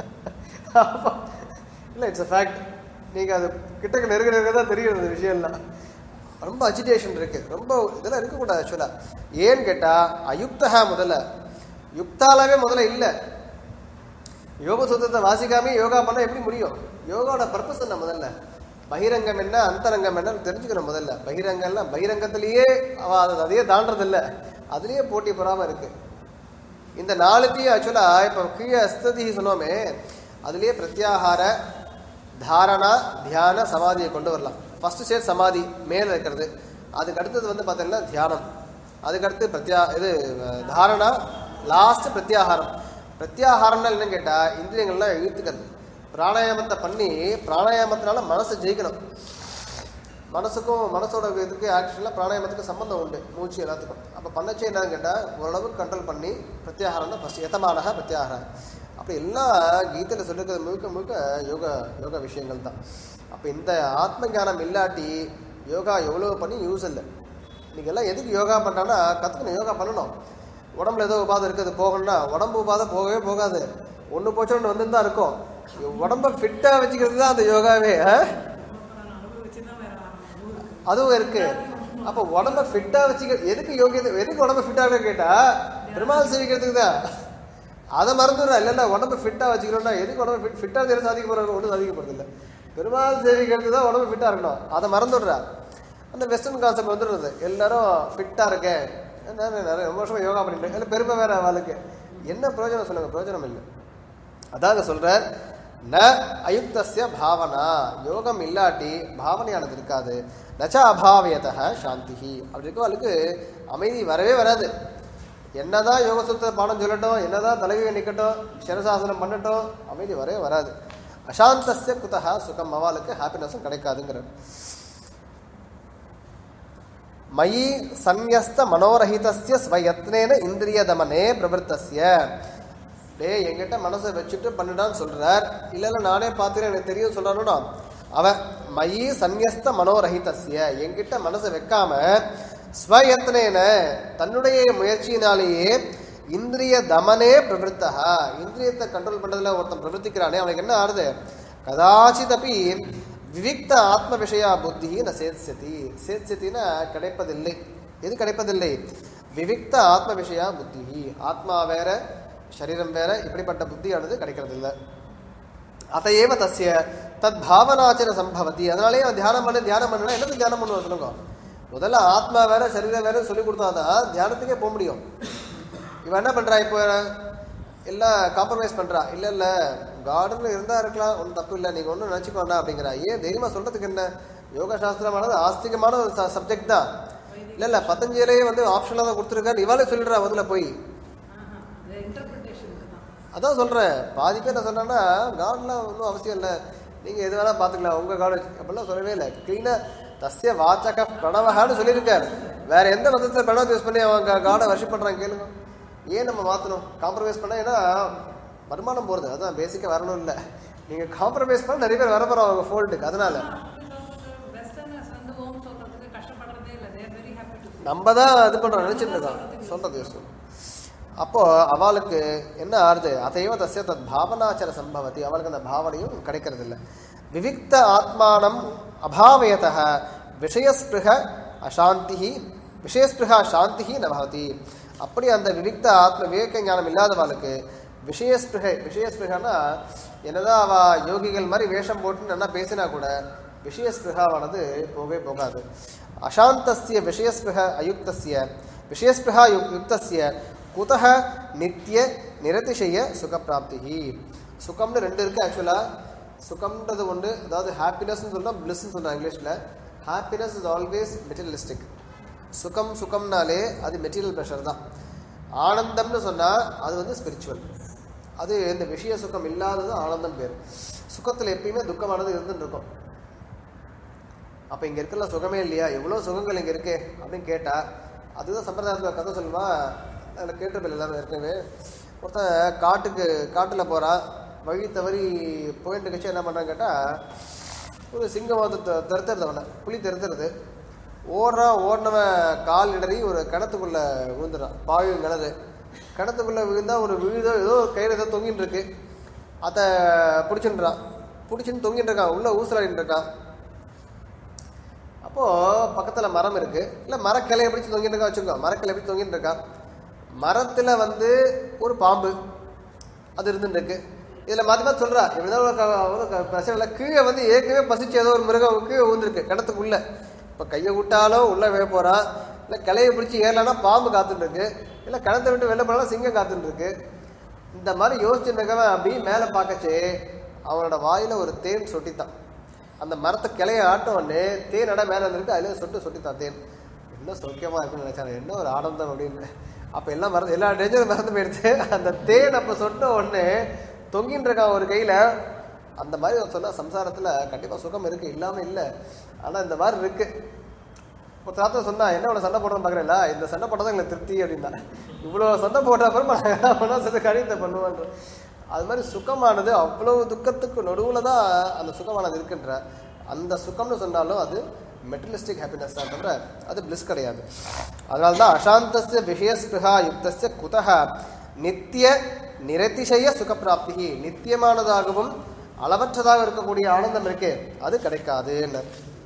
இல்லை இட்ஸ் அ ஃபேக்ட் நீங்கள் அது கிட்டக்கு நெருங்க நெருங்க தான் தெரியும் இந்த விஷயம்லாம் ரொம்ப அஜிடேஷன் இருக்கு ரொம்ப இதெல்லாம் இருக்கக்கூடாது ஆக்சுவலாக ஏன்னு கேட்டால் அயுக்தகா முதல்ல யுக்தாலாவே முதல்ல இல்லை யோக சூத்திரத்தை வாசிக்காம யோகா பண்ண எப்படி முடியும் யோகாவோட பர்பஸ் என்ன முதல்ல பகிரங்கம் என்ன அந்தரங்கம் என்னன்னு தெரிஞ்சுக்கணும் முதல்ல பகிரங்கம்லாம் பகிரங்கத்திலேயே அவ அதை அதையே தாண்டது இல்ல அதுலயே போட்டி பொறாம இருக்கு இந்த நாலுத்தையும் ஆக்சுவலா இப்போ கீழே அஸ்ததி சொன்னோமே அதுலயே பிரத்யாகார தாரணா தியான சமாதியை கொண்டு வரலாம் ஃபர்ஸ்ட் ஸ்டேட் சமாதி மேல இருக்கிறது அதுக்கு அடுத்தது வந்து பார்த்தீங்கன்னா தியானம் அதுக்கடுத்து பிரத்யா இது அஹ், தாரணா லாஸ்ட் பிரத்யாகாரம் பிரத்யாகாரம்னா என்னன்னு கேட்டா இந்திரியங்கள்லாம் இழுத்துக்கிறது பிராணாயாமத்தை பண்ணி பிராணாயாமத்தினால மனசை ஜெயிக்கணும் மனசுக்கும் மனசோட இதுக்கு ஆக்சுவலாக பிராணாயாமத்துக்கு சம்பந்தம் உண்டு மூச்சு எல்லாத்துக்கும் அப்போ பண்ணச்சே என்னன்னு கேட்டால் ஓரளவுக்கு கண்ட்ரோல் பண்ணி பிரத்யாகாரம் தான் ஃபஸ்ட் எத்தமானக பிரத்யாகாரம் அப்படி எல்லாம் கீதையில் சொல்லிருக்கிறது முழுக்க முழுக்க யோகா யோகா விஷயங்கள் தான் அப்போ இந்த ஆத்ம ஞானம் இல்லாட்டி யோகா எவ்வளோ பண்ணி யூஸ் இல்லை இன்னைக்கு எல்லாம் எதுக்கு யோகா பண்ணுறான்னா கற்றுக்கணும் யோகா பண்ணணும் உடம்புல ஏதோ உபாதை இருக்குது போகணும்னா உடம்பு உபாதை போகவே போகாது ஒன்று போச்சு ஒன்று வந்து தான் இருக்கும் உடம்ப ஃபிட்டாக வச்சுக்கிறது தான் அந்த யோகாவே ஆ? அதுவும் இருக்கு அப்போ உடம்ப ஃபிட்டா வச்சுக்க எதுக்கு யோகியதை எதுக்கு உடம்ப ஃபிட்டாக கேட்டா பெருமாள் சேவிக்கிறதுக்கு தான் அதை மறந்துடுறா இல்லைல்ல உடம்ப ஃபிட்டா வச்சுக்கிறோம்னா எதுக்கு உடம்பு ஃபிட் ஃபிட்டாக எதுவும் சாதிக்க போறாங்க ஒன்றும் சாதிக்க போறது இல்லை பெருமாள் சேவிக்கிறதுக்கு தான் உடம்பு ஃபிட்டா இருக்கணும் அதை மறந்துடுறா அந்த வெஸ்டர்ன் கான்செப்ட் வந்துடுறது எல்லாரும் ஃபிட்டா இருக்கேன் நான் நிறைய ரொம்ப வருஷமா யோகா பண்ணிட்டேன் இல்லை பெருமை வேற அவளுக்கு என்ன பிரயோஜனம் சொல்லுங்க பிரயோஜனம் இல்லை அதாங்க சொல்றார் ந அயுக்தஸ்ய பாவனா யோகம் இல்லாட்டி பாவனையானது இருக்காது நச்ச அபாவியத சாந்தி அப்படி இருக்கவளுக்கு அமைதி வரவே வராது என்னதான் யோக சுத்த பாடம் சொல்லட்டும் என்னதான் தலைவியை நிக்கட்டும் சிரசாசனம் பண்ணட்டும் அமைதி வரவே வராது அசாந்தஸ்ய குதா சுகம் அவளுக்கு ஹாப்பினஸும் கிடைக்காதுங்கிறார் மயி சந்நியஸ்த மனோரஹிதஸ்ய ஸ்வயத்னேன இந்திரிய தமனே பிரவருத்தஸ்ய டேய் என்கிட்ட மனசை வச்சுட்டு பண்ணுடான்னு சொல்றார் இல்ல இல்ல நானே பார்த்துறேன் எனக்கு தெரியும் சொல்றானோடா அவன் மயி சந்நியஸ்த மனோரஹிதஸ்ய என்கிட்ட மனசை வைக்காம ஸ்வயத்னேன தன்னுடைய முயற்சியினாலேயே இந்திரிய தமனே பிரவருத்தா இந்திரியத்தை கண்ட்ரோல் பண்றதுல ஒருத்தன் பிரவர்த்திக்கிறானே அவனுக்கு என்ன ஆறுது கதாச்சிதப்பி விவிக்த ஆத்ம விஷயா புத்தி ந சேத்சதி சேத்சதினா கிடைப்பதில்லை எது கிடைப்பதில்லை விவிக்த ஆத்ம விஷயா புத்தி ஆத்மா வேற சரீரம் வேற இப்படிப்பட்ட புத்தியானது கிடைக்கிறது இல்லை அதையேவ தஸ்ய தத் பாவனாச்சர சம்பவதி அதனாலேயே அவன் தியானம் பண்ணு தியானம் பண்ணுனா என்னது தியானம் பண்ணுவான் சொல்லுங்க முதல்ல ஆத்மா வேற சரீரம் வேற சொல்லி கொடுத்தாதான் தியானத்துக்கே போக முடியும் இவன் என்ன பண்றா இப்போ எல்லாம் காம்ப்ரமைஸ் பண்றா இல்ல இல்ல கார்டன்ல இருந்தா இருக்கலாம் ஒன்றும் தப்பு இல்லை நீங்க ஒன்றும் நினைச்சுக்க வேண்டாம் அப்படிங்கிறா ஏன் தைரியமா சொல்றதுக்கு என்ன யோக சாஸ்திரமானது ஆஸ்திகமான ஒரு சப்ஜெக்ட் தான் இல்ல இல்ல பத்தஞ்சலியே வந்து ஆப்ஷனாக தான் கொடுத்துருக்காரு இவாளே சொல்லிடுறா முதல்ல போய் அதான் சொல்றேன் பாதி பேர் என்ன சொன்னா கார்டன்லாம் ஒன்றும் அவசியம் இல்லை நீங்க எது வேணா பாத்துக்கலாம் உங்க கார்டன் அப்படிலாம் சொல்லவே இல்லை கிளீனா தஸ்ய வாச்சக பிரணவகான்னு சொல்லியிருக்காரு வேற எந்த மதத்துல பிரணவத்தை யூஸ் பண்ணி அவங்க காடை வர்ஷிப் பண்றாங்க கேளுங்க ஏன் நம்ம மாத்தணும் காம்ப்ரமைஸ் பண்ணா ஏன்னா வருமானம் போறது அதான் பேசிக்கா வரணும் இல்லை நீங்க காம்ப்ரமைஸ் பண்ண நிறைய பேர் வர போறோம் அவங்க ஃபோல்டுக்கு அதனால நம்ம தான் இது பண்றோம் நினைச்சிட்டு இருக்கோம் சொல்றது யோசிச்சு அப்போ அவளுக்கு என்ன ஆறுது அதையோ தஸ்ய தத் பாவனாச்சர சம்பவத்தி அவளுக்கு அந்த பாவனையும் கிடைக்கிறது இல்லை விவிக்த ஆத்மானம் அபாவயத விஷயஸ்பிருக அசாந்தி விஷயஸ்பிருகா சாந்தி ந பவதி அப்படி அந்த விவிக்த ஆத்ம விவேக ஞானம் இல்லாதவளுக்கு விஷயஸ்பிருகை விஷயஸ்பிருகனா என்னதான் அவ யோகிகள் மாதிரி வேஷம் போட்டு நல்லா பேசினா கூட விஷயஸ்பிருகாவானது போகவே போகாது அசாந்தஸ்ய விஷயஸ்பிருக அயுக்தஸ்ய விஷயஸ்பிருகா யுக் யுக்தஸ்ய குதக நித்திய நிரதிசய சுகப்பிராப்தி சுகம்னு ரெண்டு இருக்கு ஆக்சுவலா சுகம்ன்றது ஒன்று அதாவது ஹாப்பினஸ்னு சொன்னா பிளிஸ்ன்னு சொல்றாங்க இங்கிலீஷ்ல ஹாப்பினஸ் இஸ் ஆல்வேஸ் மெட்டீரியலிஸ்டிக் சுகம் சுகம்னாலே அது மெட்டீரியல் ப்ரெஷர் தான் ஆனந்தம்னு சொன்னா அது வந்து ஸ்பிரிச்சுவல் அது இந்த விஷய சுகம் இல்லாதது ஆனந்தம் பேர் சுகத்தில் எப்பயுமே துக்கமானது இருந்துட்டு இருக்கும் அப்போ இங்கே இருக்கல சுகமே இல்லையா எவ்வளோ சுகங்கள் இங்கே இருக்கு அப்படின்னு கேட்டா அதுதான் சம்பிரதாயத்தில் கதை சொல்லுவா அதில் கேட்டிருப்பில்ல எல்லாரும் ஏற்கனவே ஒருத்தன் காட்டுக்கு காட்டில் போகிறான் வழி தவறி போயிட்டு இருக்கச்சு என்ன பண்ணுறான்னு கேட்டால் ஒரு சிங்கம் வந்து தெ- தெருத்துறது அவனை புலி தெருத்துறது ஓடுறான் ஓடினவன் கால் இடறி ஒரு கிணத்துக்குள்ளே விழுந்துடுறான் பாழும் கிணறு கிணத்துக்குள்ளே விழுந்தா ஒரு விழுதோ ஏதோ ஒரு கையில் ஏதோ தொங்கிட்டு இருக்கு அதை பிடிச்சுன்றான் பிடிச்சின்னு தொங்கிட்டு இருக்கான் உள்ளே ஊசலாடிட்டு இருக்கான் அப்போ பக்கத்துல மரம் இருக்கு இல்ல மரக்கிளைய பிடிச்சு தொங்கிட்டு இருக்கா வச்சுக்கோ மரக்கிளை பிடிச்சு தொங்கிட்டு இருக்கா மரத்துல வந்து ஒரு பாம்பு அது இருந்துட்டு இருக்கு இதுல மாத்தி மாத்தி சொல்றா இப்படிதான் ஒரு க- ஒரு க- பிரச்சனை இல்லை கீழே வந்து ஏற்கனவே பசிச்சு ஏதோ ஒரு மிருகம் கீழே ஊந்திருக்கு கிணத்துக்குள்ள இப்ப கையை விட்டாலும் உள்ள வே போறான் இல்ல கிளைய பிடிச்சி ஏறலாம்னா பாம்பு காத்துட்டு இருக்கு இல்ல கிணத்தை விட்டு வெளில போனாலும் சிங்கம் காத்துட்டு இருக்கு இந்த மாதிரி யோசிச்சுட்டு இருக்கவன் அப்படி மேல பார்க்கச்சே அவனோட வாயில ஒரு தேன் சொட்டித்தான் அந்த மரத்தை கிளைய ஆட்ட உடனே தேன் அடை மேலே வந்துருக்கு அதில் சொட்டு சொட்டித்தான் தேன் என்ன சௌக்கியமா இருக்குன்னு நினைச்சாங்க என்ன ஒரு ஆனந்தம் அப்படின்னு அப்போ எல்லாம் மறந்து எல்லா டேஞ்சரும் மறந்து போயிடுச்சு அந்த தேன் அப்போ சொட்ட உடனே தொங்கின்னு இருக்கான் ஒரு கையில் அந்த மாதிரி அவர் சொன்னா சம்சாரத்தில் கண்டிப்பாக சுகம் இருக்கு இல்லாமல் இல்லை ஆனால் இந்த மாதிரி இருக்கு ஒரு தாத்தா சொன்னா என்ன இவ்வளோ சண்டை போடுறோம் பார்க்குறேன்ல இந்த சண்டை போட்டதான் எங்களுக்கு திருப்தி அப்படின்னா இவ்வளோ சண்டை போட்ட அப்புறமா நான் சேர்த்து கழித்தை பண்ணுவேன்ற அது மாதிரி சுகமானது அவ்வளவு துக்கத்துக்கு நடுவில் தான் அந்த சுகமானது இருக்குன்ற அந்த சுகம்னு சொன்னாலும் அது மெட்டலிஸ்டிக் ஹாப்பினஸ் தான் தவிர அது பிளிஸ் கிடையாது அதனால தான் அசாந்தஸ்ய விஷயஸ்பிருகா யுக்தஸ்ய குதக நித்திய நிரதிசய சுகப்பிராப்தி நித்தியமானதாகவும் அளவற்றதாக இருக்கக்கூடிய ஆனந்தம் இருக்கே அது கிடைக்காதுன்னு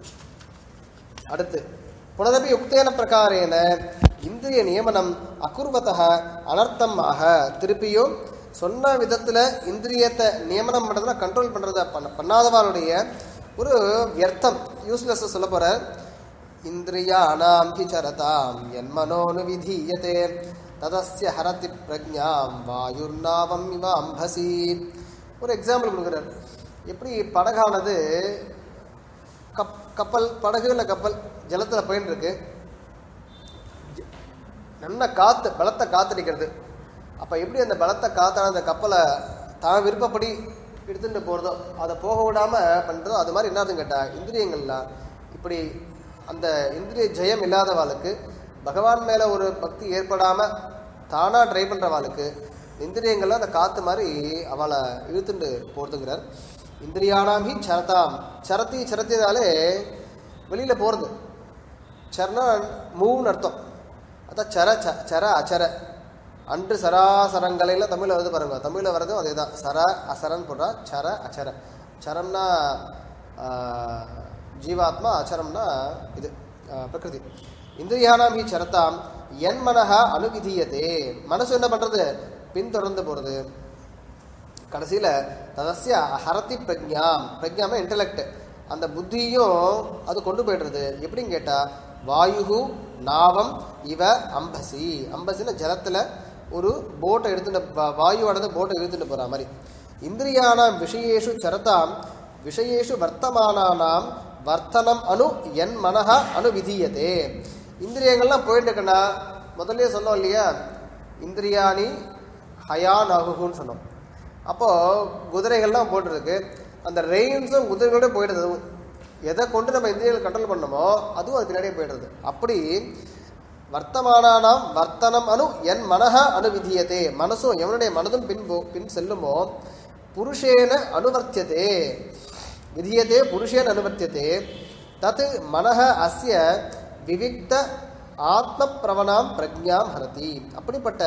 அடுத்து புனதபி யுக்தேன பிரகாரேன இந்திரிய நியமனம் அகுர்வதः அனர்த்தம் ஆக திருப்பியும் சொன்ன விதத்துல இந்திரியத்தை நியமனம் பண்றதுல கண்ட்ரோல் பண்றத பண்ண பண்ணாதவனுடைய ஒரு வியர்த்தம் யூஸ்லெஸ் சொல்ல போற இந்திரியாணாம் ஹி சரதாம் என்மனோனு விதீயதே ததஸ்ய ஹரதி பிரஜாம் வாயுர்நாவம் இவ அம்பசி ஒரு எக்ஸாம்பிள் கொடுக்குறாரு எப்படி படகானது கப் கப்பல் படகு இல்லை கப்பல் ஜலத்தில் போயின்னு இருக்கு ஜ- நல்ல காற்று பலத்த காத்தடிக்கிறது அப்போ எப்படி அந்த பலத்த காத்தான அந்த கப்பலை தான் விருப்பப்படி எடுத்துட்டு போகிறதோ அதை போக விடாமல் பண்ணுறதோ அது மாதிரி என்னதுன்னு கேட்டால் இந்திரியங்கள்லாம் இப்படி அந்த இந்திரிய ஜெயம் இல்லாதவாளுக்கு பகவான் மேலே ஒரு பக்தி ஏற்படாமல் தானாக ட்ரை பண்ணுறவாளுக்கு இந்திரியங்கள்லாம் அந்த காற்று மாதிரி அவளை இழுத்துட்டு போகிறதுங்கிறார் இந்திரியானாமி சரதாம் சரத்தி சரத்தினாலே வெளியில் போகிறது சரணா மூவ்னு அர்த்தம் அதான் சர ச- சர அச்சர அன்று சராசரங்களையில் தமிழில் வருது பாருங்க தமிழில் வர்றதும் அதே தான் சர அசரன் போடுறா சர அச்சர சரம்னா ஆஹ், ஜீவாத்மா அச்சரம்னா இது ஆஹ், பிரகிருதி இந்திரியானாம் ஹி சரதாம் என் மனஹா அனுவிதீயதே மனசு என்ன பண்ணுறது பின்தொடர்ந்து போகிறது கடைசியில் ததஸ்ய ஹரதி பிரக்ஞாம் பிரக்ஞாம இன்டலெக்ட் அந்த புத்தியும் அது கொண்டு போயிடுறது எப்படின்னு கேட்டால் வாயு நாவம் இவ அம்பசி அம்பசின ஜலத்தில் ஒரு போட்டை எடுத்துட்டு வா- வாயுவானது போட்டை இழுத்துட்டு போகிற மாதிரி இந்திரியானாம் விஷயேஷு சரதாம் விஷயேஷு வர்த்தமானானாம் வர்த்தனம் அணு என் மனஹா அணு விதீயதே இந்திரியங்கள்லாம் போயிட்டு இருக்கனா முதல்லயே சொன்னோம் இல்லையா இந்திரியாணி ஹயான் அகுகுன்னு சொன்னோம் அப்போ குதிரைகள்லாம் போட்டிருக்கு அந்த ரெயின்ஸும் குதிரைகளோட போயிடுது அதுவும். எதை கொண்டு நம்ம இந்திரியர்கள் கண்ட்ரோல் பண்ணோமோ அதுவும் அது பின்னாடியே போயிடுறது அப்படி வர்த்தமானானாம் வர்த்தனம் அணு என் மனஹ அனுவிதியதே மனசும் எவனுடைய மனதும் பின் போ- பின் செல்லுமோ புருஷேன அனுவர்த்தியதே விதியதே புருஷேன அனுவர்த்தியதே தத் மனஹ அஸ்ய விவிக்த ஆத்ம பிரவணாம் பிரக்ஞாம் ஹரதி அப்படிப்பட்ட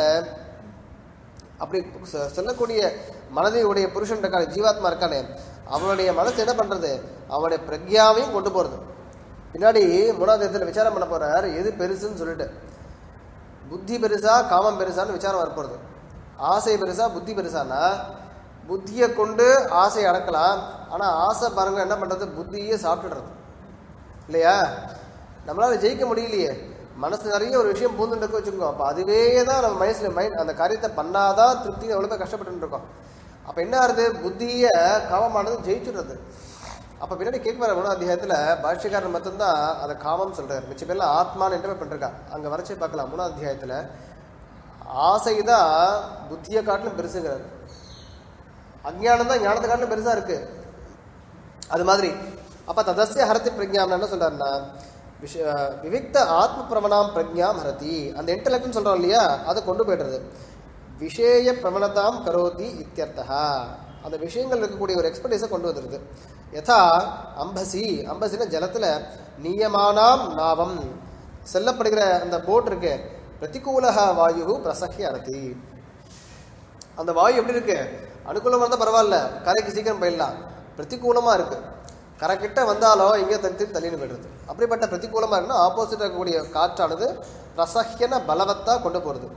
அப்படி சொ- சொல்லக்கூடிய மனதை உடைய புருஷன் இருக்கானே ஜீவாத்மா இருக்கானே அவனுடைய மனசு என்ன பண்றது அவனுடைய பிரக்யாவையும் கொண்டு போறது பின்னாடி மூணாவது இடத்துல விசாரம் பண்ண போறார் எது பெருசுன்னு சொல்லிட்டு புத்தி பெருசா காமம் பெருசான்னு விசாரம் வரப்போறது ஆசை பெருசா புத்தி பெருசானா புத்தியை கொண்டு ஆசை அடக்கலாம் ஆனா ஆசை பாருங்க என்ன பண்றது புத்தியே சாப்பிட்டுடுறது இல்லையா நம்மளால ஜெயிக்க முடியலையே மனசு நிறைய ஒரு விஷயம் பூந்துட்டு வச்சுக்கோங்க அப்போ அதுவே தான் நம்ம மனசுல மைண்ட் அந்த காரியத்தை பண்ணாதான் திருப்தி எவ்வளோ பேர் கஷ்டப்பட்டு இருக்கோம் அப்போ என்ன ஆகுது புத்தியை காமமானது ஜெயிச்சுடுறது அப்போ பின்னாடி கேட்குற மூணாம் அத்தியாயத்தில் பாஷ்யக்காரர் மட்டும்தான் அதை காமம் சொல்றாரு மிச்ச பேர்லாம் ஆத்மான்னு இன்டர்வியூ பண்ணிருக்கா அங்கே வரைச்சே பார்க்கலாம் மூணாம் அத்தியாயத்தில் ஆசை தான் புத்தியை காட்டிலும் பெருசுங்கிறார் அஜ்ஞானம் தான் ஞானத்தை காட்டிலும் பெருசா இருக்கு அது மாதிரி அப்ப ததஸ்ய ஹரதி பிரஜாம் என்ன சொல்றாருன்னா விஷ விவிக்த ஆத்ம பிரமணாம் பிரஜாம் ஹரதி அந்த இன்டலெக்ட்னு சொல்றோம் இல்லையா அதை கொண்டு போயிடுறது விஷேய பிரமணதாம் கரோதி இத்தியர்த்தா அந்த விஷயங்கள் இருக்கக்கூடிய ஒரு எக்ஸ்பர்டைஸை கொண்டு வந்துருது யதா அம்பசி அம்பசின ஜலத்துல நீயமானாம் நாவம் செல்லப்படுகிற அந்த போட் இருக்கு பிரதிகூலக வாயு பிரசஹ்ய அரதி அந்த வாயு எப்படி இருக்கு அனுகூலமா இருந்தா பரவாயில்ல கரைக்கு சீக்கிரம் போயிடலாம் பிரதிகூலமா இருக்கு கரை கிட்ட வந்தாலும் எங்கேயோ தள்ளி தள்ளி தள்ளின்னு போயிடுறது அப்படிப்பட்ட பிரதிகூலமா இருக்குன்னா ஆப்போசிட் இருக்கக்கூடிய காற்றானது பிரசஹ்யன பலவத்தா கொண்டு போறது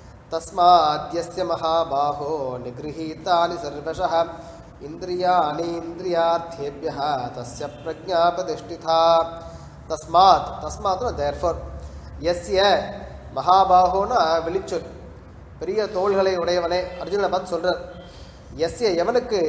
தஸ்மாத்யஸ்ய மகாபாஹோ நிகிருஹீதானி சர்வஷः இந்திரியாணி இந்திரியார்த்தேபியः தஸ்ய பிரஜா பிரதிஷ்டிதா தஸ்மாத் தஸ்மாத்னா தேர்ஃபோர் எஸ்ய மகாபாஹோனா வெளிச்சொல் பெரிய தோள்களை உடையவனே அர்ஜுனனை பார்த்து சொல்றார் எஸ்ய எவனுக்கு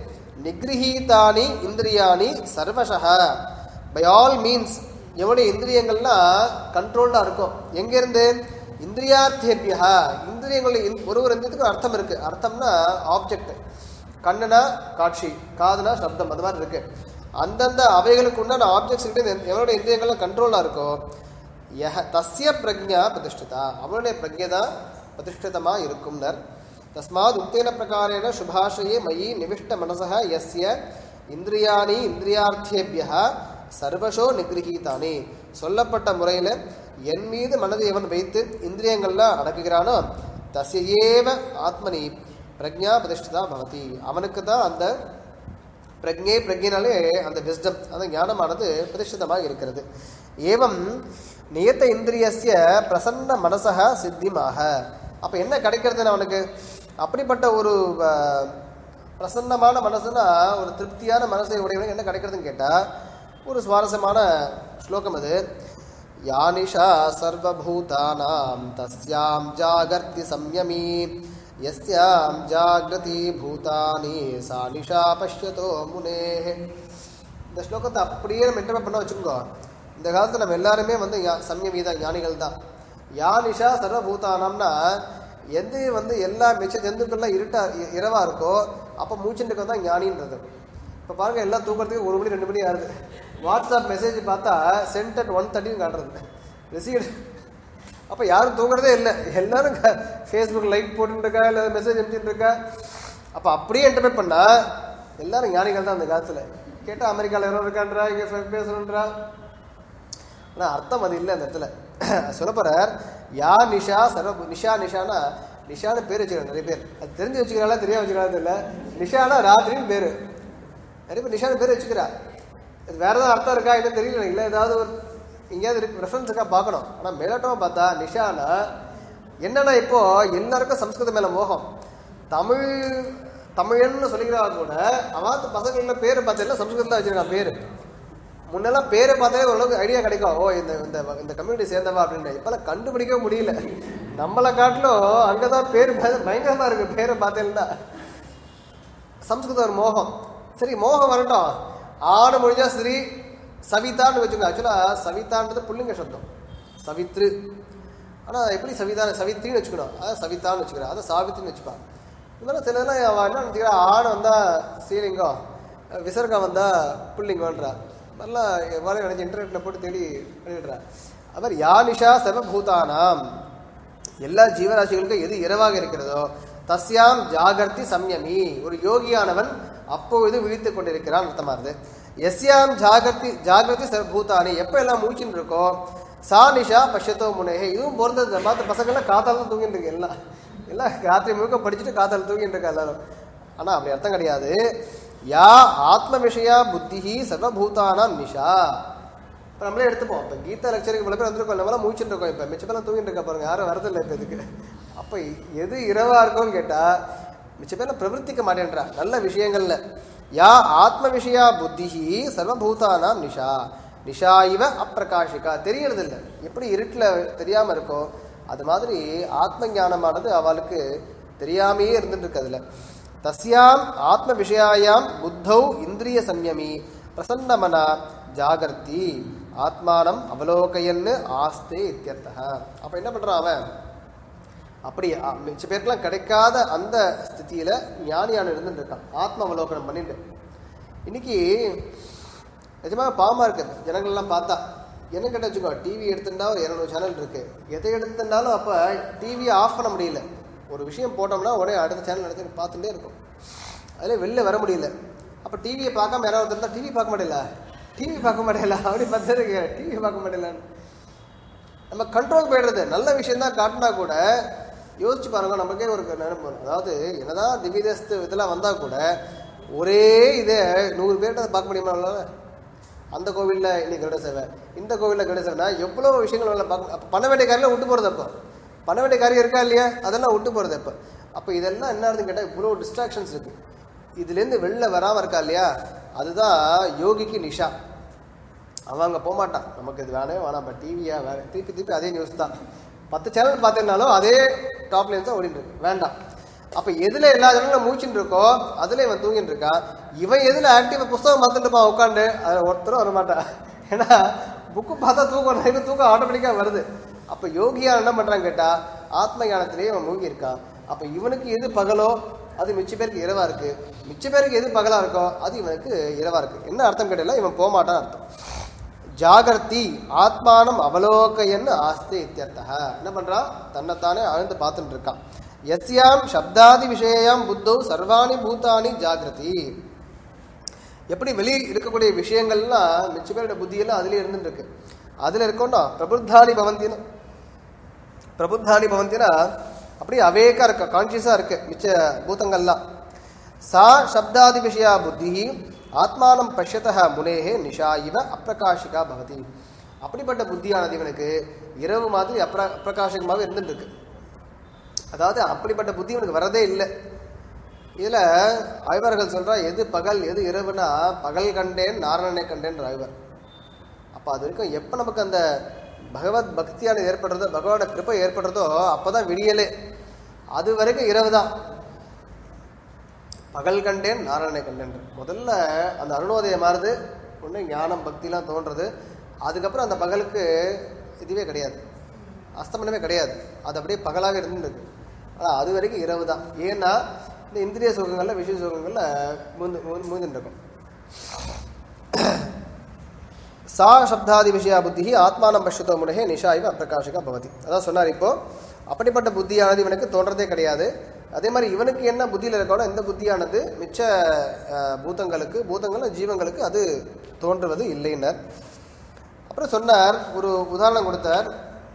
நிகிரகீதானி இந்திரியாணி சர்வசக பை ஆல் மீன்ஸ் எவனுடைய இந்திரியங்கள்லாம் கண்ட்ரோல்டா இருக்கும் எங்கிருந்து இந்திரியார்த்தேபியா இந்திரியங்கள் ஒரு ஒரு இந்திரியத்துக்கு அர்த்தம் இருக்கு அர்த்தம்னா ஆப்ஜெக்ட் கண்ணுனா காட்சி காதுனா சப்தம் அது மாதிரி இருக்கு அந்தந்த அவைகளுக்கு உண்டான ஆப்ஜெக்ட்ஸ் கிட்ட இந்த- எவனுடைய இந்திரியங்கள்லாம் கண்ட்ரோலா இருக்கோ யஹ தஸ்ய பிரஜா பிரதிஷ்டிதா அவனுடைய பிரஜை தான் பிரதிஷ்டிதமா இருக்கும்னர் தஸ்மாத் உக்தேன பிரகாரேண சுபாஷயே மயி நிவிஷ்ட மனசக யஸ்ய இந்திரியாணி இந்திரியார்த்தேபியா சர்வசோ நிகிரகீதானி சொல்லப்பட்ட முறையில் என் மீது மனதை எவன் வைத்து இந்திரியங்கள்லாம் அடக்குகிறானோ தஸ்யேவ ஆத்மனி பிரஜா பிரதிஷ்டிதா பவதி அவனுக்கு தான் அந்த பிரஜை பிரஜைனாலே அந்த விஸ்டம் அந்த ஞானமானது பிரதிஷ்டிதமாக இருக்கிறது ஏவம் நியத்த இந்திரியஸ்ய பிரசன்ன மனசக சித்திமாக அப்ப என்ன கிடைக்கிறது அவனுக்கு அப்படிப்பட்ட ஒரு அஹ், பிரசன்னமான மனசுனா ஒரு திருப்தியான மனசை உடையவனுக்கு என்ன கிடைக்கிறதுன்னு கேட்டா ஒரு சுவாரஸ்யமான ஸ்லோகம் அது யானிஷா சர்வபூதானாம் தஸ்யாம் ஜாகர்த்தி சம்யமி யஸ்யாம் ஜாகிரதி பூதானி சா நிஷா பஷ்யதோ முனேஹ இந்த ஸ்லோகத்தை அப்படியே நம்ம இன்டர்பிரட் பண்ண வச்சுக்கோ இந்த காலத்துல நம்ம எல்லாருமே வந்து ஞா- சம்யமி தான் ஞானிகள் தான் யா நிஷா சர்வபூதானம்னா எது வந்து எல்லா மிச்ச ஜந்துக்கள்லாம் இருட்டா இ- இரவா இருக்கோ அப்போ மூச்சுண்டுக்கு தான் ஞானின்றது இப்போ பாருங்க எல்லாம் தூக்கறதுக்கு ஒரு மணி ரெண்டு மணி ஆகுது வாட்ஸ்அப் மெசேஜ் பார்த்தா சென்ட் அட் ஒன் தேர்ட்டின்னு காட்டுறது ரிசீவ்டு அப்போ யாரும் தூங்குறதே இல்லை எல்லாரும் ஃபேஸ்புக் லைக் போட்டுட்டு இருக்கா இல்லை மெசேஜ் அனுப்பிச்சுட்டு இருக்கா அப்போ அப்படியே என்டர்டைன் பண்ணா எல்லாரும் ஞானிகள் தான் அந்த காலத்தில் கேட்டால் அமெரிக்காவில் யாரோ இருக்கான்றா இங்கே பேசணுன்றா ஆனால் அர்த்தம் அது இல்லை அந்த இடத்துல சொல்ல போறார் யா நிஷா சர்வ நிஷா நிஷானா நிஷான்னு பேர் வச்சுக்கிறாங்க நிறைய பேர் அது தெரிஞ்சு வச்சுக்கிறாங்களா தெரியாம வச்சுக்கிறாங்க இல்லை நிஷானா ராத்திரின்னு பேர் நிறைய பேர் நிஷான்னு பேர் வச்சுக்கிறா இது வேற ஏதாவது அர்த்தம் இருக்கா என்ன தெரியல இல்லை ஏதாவது ஒரு எங்கேயாவது இருக்கு ரெஃபரன்ஸ் இருக்கா பார்க்கணும் ஆனால் மேலோட்டமாக பார்த்தா நிஷானா என்னன்னா இப்போ எல்லாருக்கும் சம்ஸ்கிருதம் மேல மோகம் தமிழ் தமிழன்னு சொல்லிக்கிறாங்க கூட அவாத்து பசங்கள பேரை பார்த்தீங்கன்னா சம்ஸ்கிருதத்தில் வச்சிருக்கான் பேரு முன்னெல்லாம் பேரை பார்த்தாலே ஓரளவுக்கு ஐடியா கிடைக்கும் ஓ இந்த இந்த இந்த கம்யூனிட்டி சேர்ந்தவா அப்படின்னு இப்பெல்லாம் கண்டுபிடிக்கவே முடியல நம்மளை காட்டிலும் அங்கதான் பேர் பய- பயங்கரமா இருக்கு பேரை பார்த்தேன்னா சம்ஸ்கிருதம் ஒரு மோகம் சரி மோகம் வரட்டும் ஆடு மொழிஞ்சா சரி சவிதான்னு வச்சுக்கோங்க ஆக்சுவலா சவிதான்றது புல்லிங்க சப்தம் சவித்ரு ஆனா எப்படி சவிதா சவித்ரின்னு வச்சுக்கணும் அதான் சவிதான்னு வச்சுக்கிறேன் அதை சாவித்ரின்னு வச்சுப்பான் இதெல்லாம் சிலதெல்லாம் அவன் என்ன நினைச்சுக்கிறா ஆண் வந்தா ஸ்ரீலிங்கம் விசர்கம் வந்தா புல்லிங்கம்ன்றா நல்லா எவ்வாறு நினைச்சு இன்டர்நெட்ல போட்டு தேடி பண்ணிடுறா அவர் யானிஷா சர்வபூதானாம் எல்லா ஜீவராசிகளுக்கும் எது இரவாக இருக்கிறதோ தஸ்யாம் ஜாகர்த்தி சம்யமி ஒரு யோகியானவன் அப்பொழுது விழித்துக் கொண்டிருக்கிறான் அர்த்தமாகுது எஸ்யாம் ஜாகர்த்தி ஜாகிரதி சர்வபூதானி எப்போ எல்லாம் மூச்சுன்னு இருக்கோ சா நிஷா பஷ்யத்தோ முனேகே இதுவும் பிறந்தது பார்த்த பசங்கள்லாம் காத்தால தான் தூங்கிட்டு இருக்கு எல்லாம் எல்லாம் ராத்திரி முழுக்க படிச்சுட்டு காத்தால தூங்கிட்டு இருக்கா எல்லாரும் ஆனா அப்படி அர்த்தம் கிடையாது யா ஆத்ம விஷயா புத்திஹி சர்வபூதானாம் நிஷா இப்போ நம்மளே எடுத்துப்போம் இப்போ கீதா லெக்சருக்கு இவ்வளோ பேர் வந்திருக்கோம் நம்மளாம் மூச்சுட்டு இருக்கோம் இப்போ மிச்ச பேர்லாம் தூங்கிட்டு இருக்கா பாருங்க யாரும் வரதில்லை இப்போ இதுக்கு அப்போ எது இரவா இருக்கும்னு கேட்டால் மிச்ச பேர்லாம் பிரவர்த்திக்க மாட்டேன்றா நல்ல விஷயங்கள்ல யா ஆத்ம விஷயா புத்திஹி சர்வபூதானாம் நிஷா நிஷா இவ அப்பிரகாஷிகா தெரியறது இல்லை எப்படி இருட்டில் தெரியாம இருக்கோ அது மாதிரி ஆத்ம ஞானமானது அவளுக்கு தெரியாமையே இருந்துட்டு இருக்கு அதுல தஸ்யாம் ஆத்ம விஷயாயாம் புத்தௌ இந்திரிய சம்யமி பிரசன்னமனா ஜாகர்த்தி ஆத்மானம் அவலோகையன்னு ஆஸ்தே இத்தியர்த்தः அப்ப என்ன பண்றான் அவன் அப்படி அ- மிச்ச பேருக்கெல்லாம் கிடைக்காத அந்த ஸ்திதியில ஞானியான இருந்துட்டு இருக்கான் ஆத்ம அவலோகனம் பண்ணிட்டு இன்னைக்கு நிஜமாக பாவமா இருக்கு ஜனங்கள்லாம் பார்த்தா என்ன கேட்ட வச்சுக்கோ டிவி எடுத்துட்டா ஒரு இரநூறு சேனல் இருக்கு எதை எடுத்துட்டாலும் அப்ப டிவியை ஆஃப் பண்ண முடியல ஒரு விஷயம் போட்டோம்னா உடனே அடுத்த சேனல் எடுத்து பார்த்துட்டே இருக்கும் அதில் வெளில வர முடியல அப்போ டிவியை பார்க்காம யாராவது இருந்தால் டிவி பார்க்க முடியல டிவி பார்க்க முடியல அப்படி பார்த்துருக்கு டிவி பார்க்க முடியலன்னு நம்ம கண்ட்ரோல் போயிடுறது நல்ல விஷயம் தான் காட்டினா கூட யோசிச்சு பாருங்க நமக்கே ஒரு நினைப்பு வரும். அதாவது என்னதான் திவ்யதேசத்து இதெல்லாம் வந்தா கூட ஒரே இதே நூறு பேர்கிட்ட பார்க்க முடியுமா நம்மளால? அந்த கோவில்ல இன்னைக்கு கருட சேவை இந்த கோவில்ல கருட சேவைனா எவ்வளோ விஷயங்கள் நம்மளால பார்க்க அப்ப பண்ண வேண்டிய காரியம் விட்டு போறது அப்போ பண்ண வேண்டிய காரியம் இருக்கா இல்லையா அதெல்லாம் விட்டு போறது அப்போ அப்போ இதெல்லாம் என்ன ஆகுதுன்னு கேட்டால் இவ்வளோ டிஸ்ட்ராக்ஷன்ஸ் இருக்கு இதுலேருந்து வெளில வராமல் இருக்கா இல்லையா அதுதான் யோகிக்கு நிஷா அவன் அங்கே போக மாட்டான் நமக்கு இது வேணவே வேணாம் இப்போ டிவியா வேற திருப்பி திருப்பி அதே நியூஸ் தான் பத்து சேனல் பார்த்தீங்கனாலும் அதே டாப் லைன்ஸ் தான் ஓடிட்டு இருக்கு வேண்டாம் அப்போ எதில் எல்லா ஜனங்களும் மூச்சுட்டு இருக்கோ அதில் இவன் தூங்கிட்டு இருக்கான் இவன் எதில் ஆக்டிவாக புஸ்தகம் பார்த்துட்டு இருப்பான் உட்காந்து அதில் ஒருத்தரும் வர மாட்டான் ஏன்னா புக்கு பார்த்தா தூக்கம் நிறைய தூக்கம் ஆட்டோமேட்டிக்காக வருது அப்போ யோகியா என்ன பண்ணுறான்னு கேட்டால் ஆத்ம ஞானத்திலேயே அவன் மூங்கி இருக்கான் அப்போ இவனுக்கு எது பகலோ அது மிச்ச பேருக்கு இரவா இருக்கு மிச்ச பேருக்கு எது பகலா இருக்கோ அது இவனுக்கு இரவா இருக்கு என்ன அர்த்தம் கேட்டல இவன் போக மாட்டான் அர்த்தம் ஜாகர்த்தி ஆத்மானம் அவலோகையன்னு ஆஸ்தே இத்தியர்த்தக என்ன பண்றான் தன்னைத்தானே ஆழ்ந்து பார்த்துட்டு இருக்கான் எஸ்யாம் சப்தாதி விஷயாம் புத்தௌ சர்வாணி பூதானி ஜாகிரதி எப்படி வெளி இருக்கக்கூடிய விஷயங்கள்லாம் மிச்ச பேரோட புத்தியெல்லாம் அதுலயே இருந்துட்டு இருக்கு அதுல இருக்கோம்னா பிரபுத்தானி பவந்தினா பிரபுத்தானி பவந்தினா அப்படியே அவேக்கா இருக்கு கான்சியஸா இருக்கு மிச்ச பூதங்கள்லாம் சா சப்தாதி விஷயா புத்தி ஆத்மானம் பஷ்யதः முனேஹே நிஷா இவ அப்பிரகாஷிகா பவதி அப்படிப்பட்ட புத்தியானது இவனுக்கு இரவு மாதிரி அப்ர அப்பிரகாசகமாக இருந்துட்டு இருக்கு அதாவது அப்படிப்பட்ட புத்தி இவனுக்கு வரதே இல்லை இதுல ஆய்வார்கள் சொல்றா எது பகல் எது இரவுனா பகல் கண்டேன் நாராயணனை கண்டேன் ஆய்வர் அப்ப அது வரைக்கும் எப்ப நமக்கு அந்த பகவத் பக்தியானது ஏற்படுறதோ பகவானோட கிருப்பை ஏற்படுறதோ அப்பதான் விடியலே அது வரைக்கும் இரவு தான் பகல் கண்டேன் நாராயணனை கண்டேன் முதல்ல அந்த அருணோதயம் மாறுது ஒன்று ஞானம் பக்திலாம் தோன்றது அதுக்கப்புறம் அந்த பகலுக்கு இதுவே கிடையாது அஸ்தமனமே கிடையாது அது அப்படியே பகலாகவே இருந்துருக்கு ஆனால் அது வரைக்கும் இரவு தான் ஏன்னா இந்த இந்திரிய சுகங்கள்ல விஷய சுகங்கள்ல மூந்து மூந்துட்டு இருக்கும் சா சப்தாதி விஷயா புத்தி ஆத்மானம் பஷ்யத்தோ முனே நிஷா இவ அப்பிரகாஷிகா பவதி அதான் சொன்னார் இப்போ அப்படிப்பட்ட புத்தியானது இவனுக்கு தோன்றதே கிடையாது அதே மாதிரி இவனுக்கு என்ன புத்தியில் இருக்கணும் இந்த புத்தியானது மிச்ச அஹ், பூதங்களுக்கு பூதங்கள் ஜீவங்களுக்கு அது தோன்றுவது இல்லைன்னர் அப்புறம் சொன்னார் ஒரு உதாரணம் கொடுத்தார்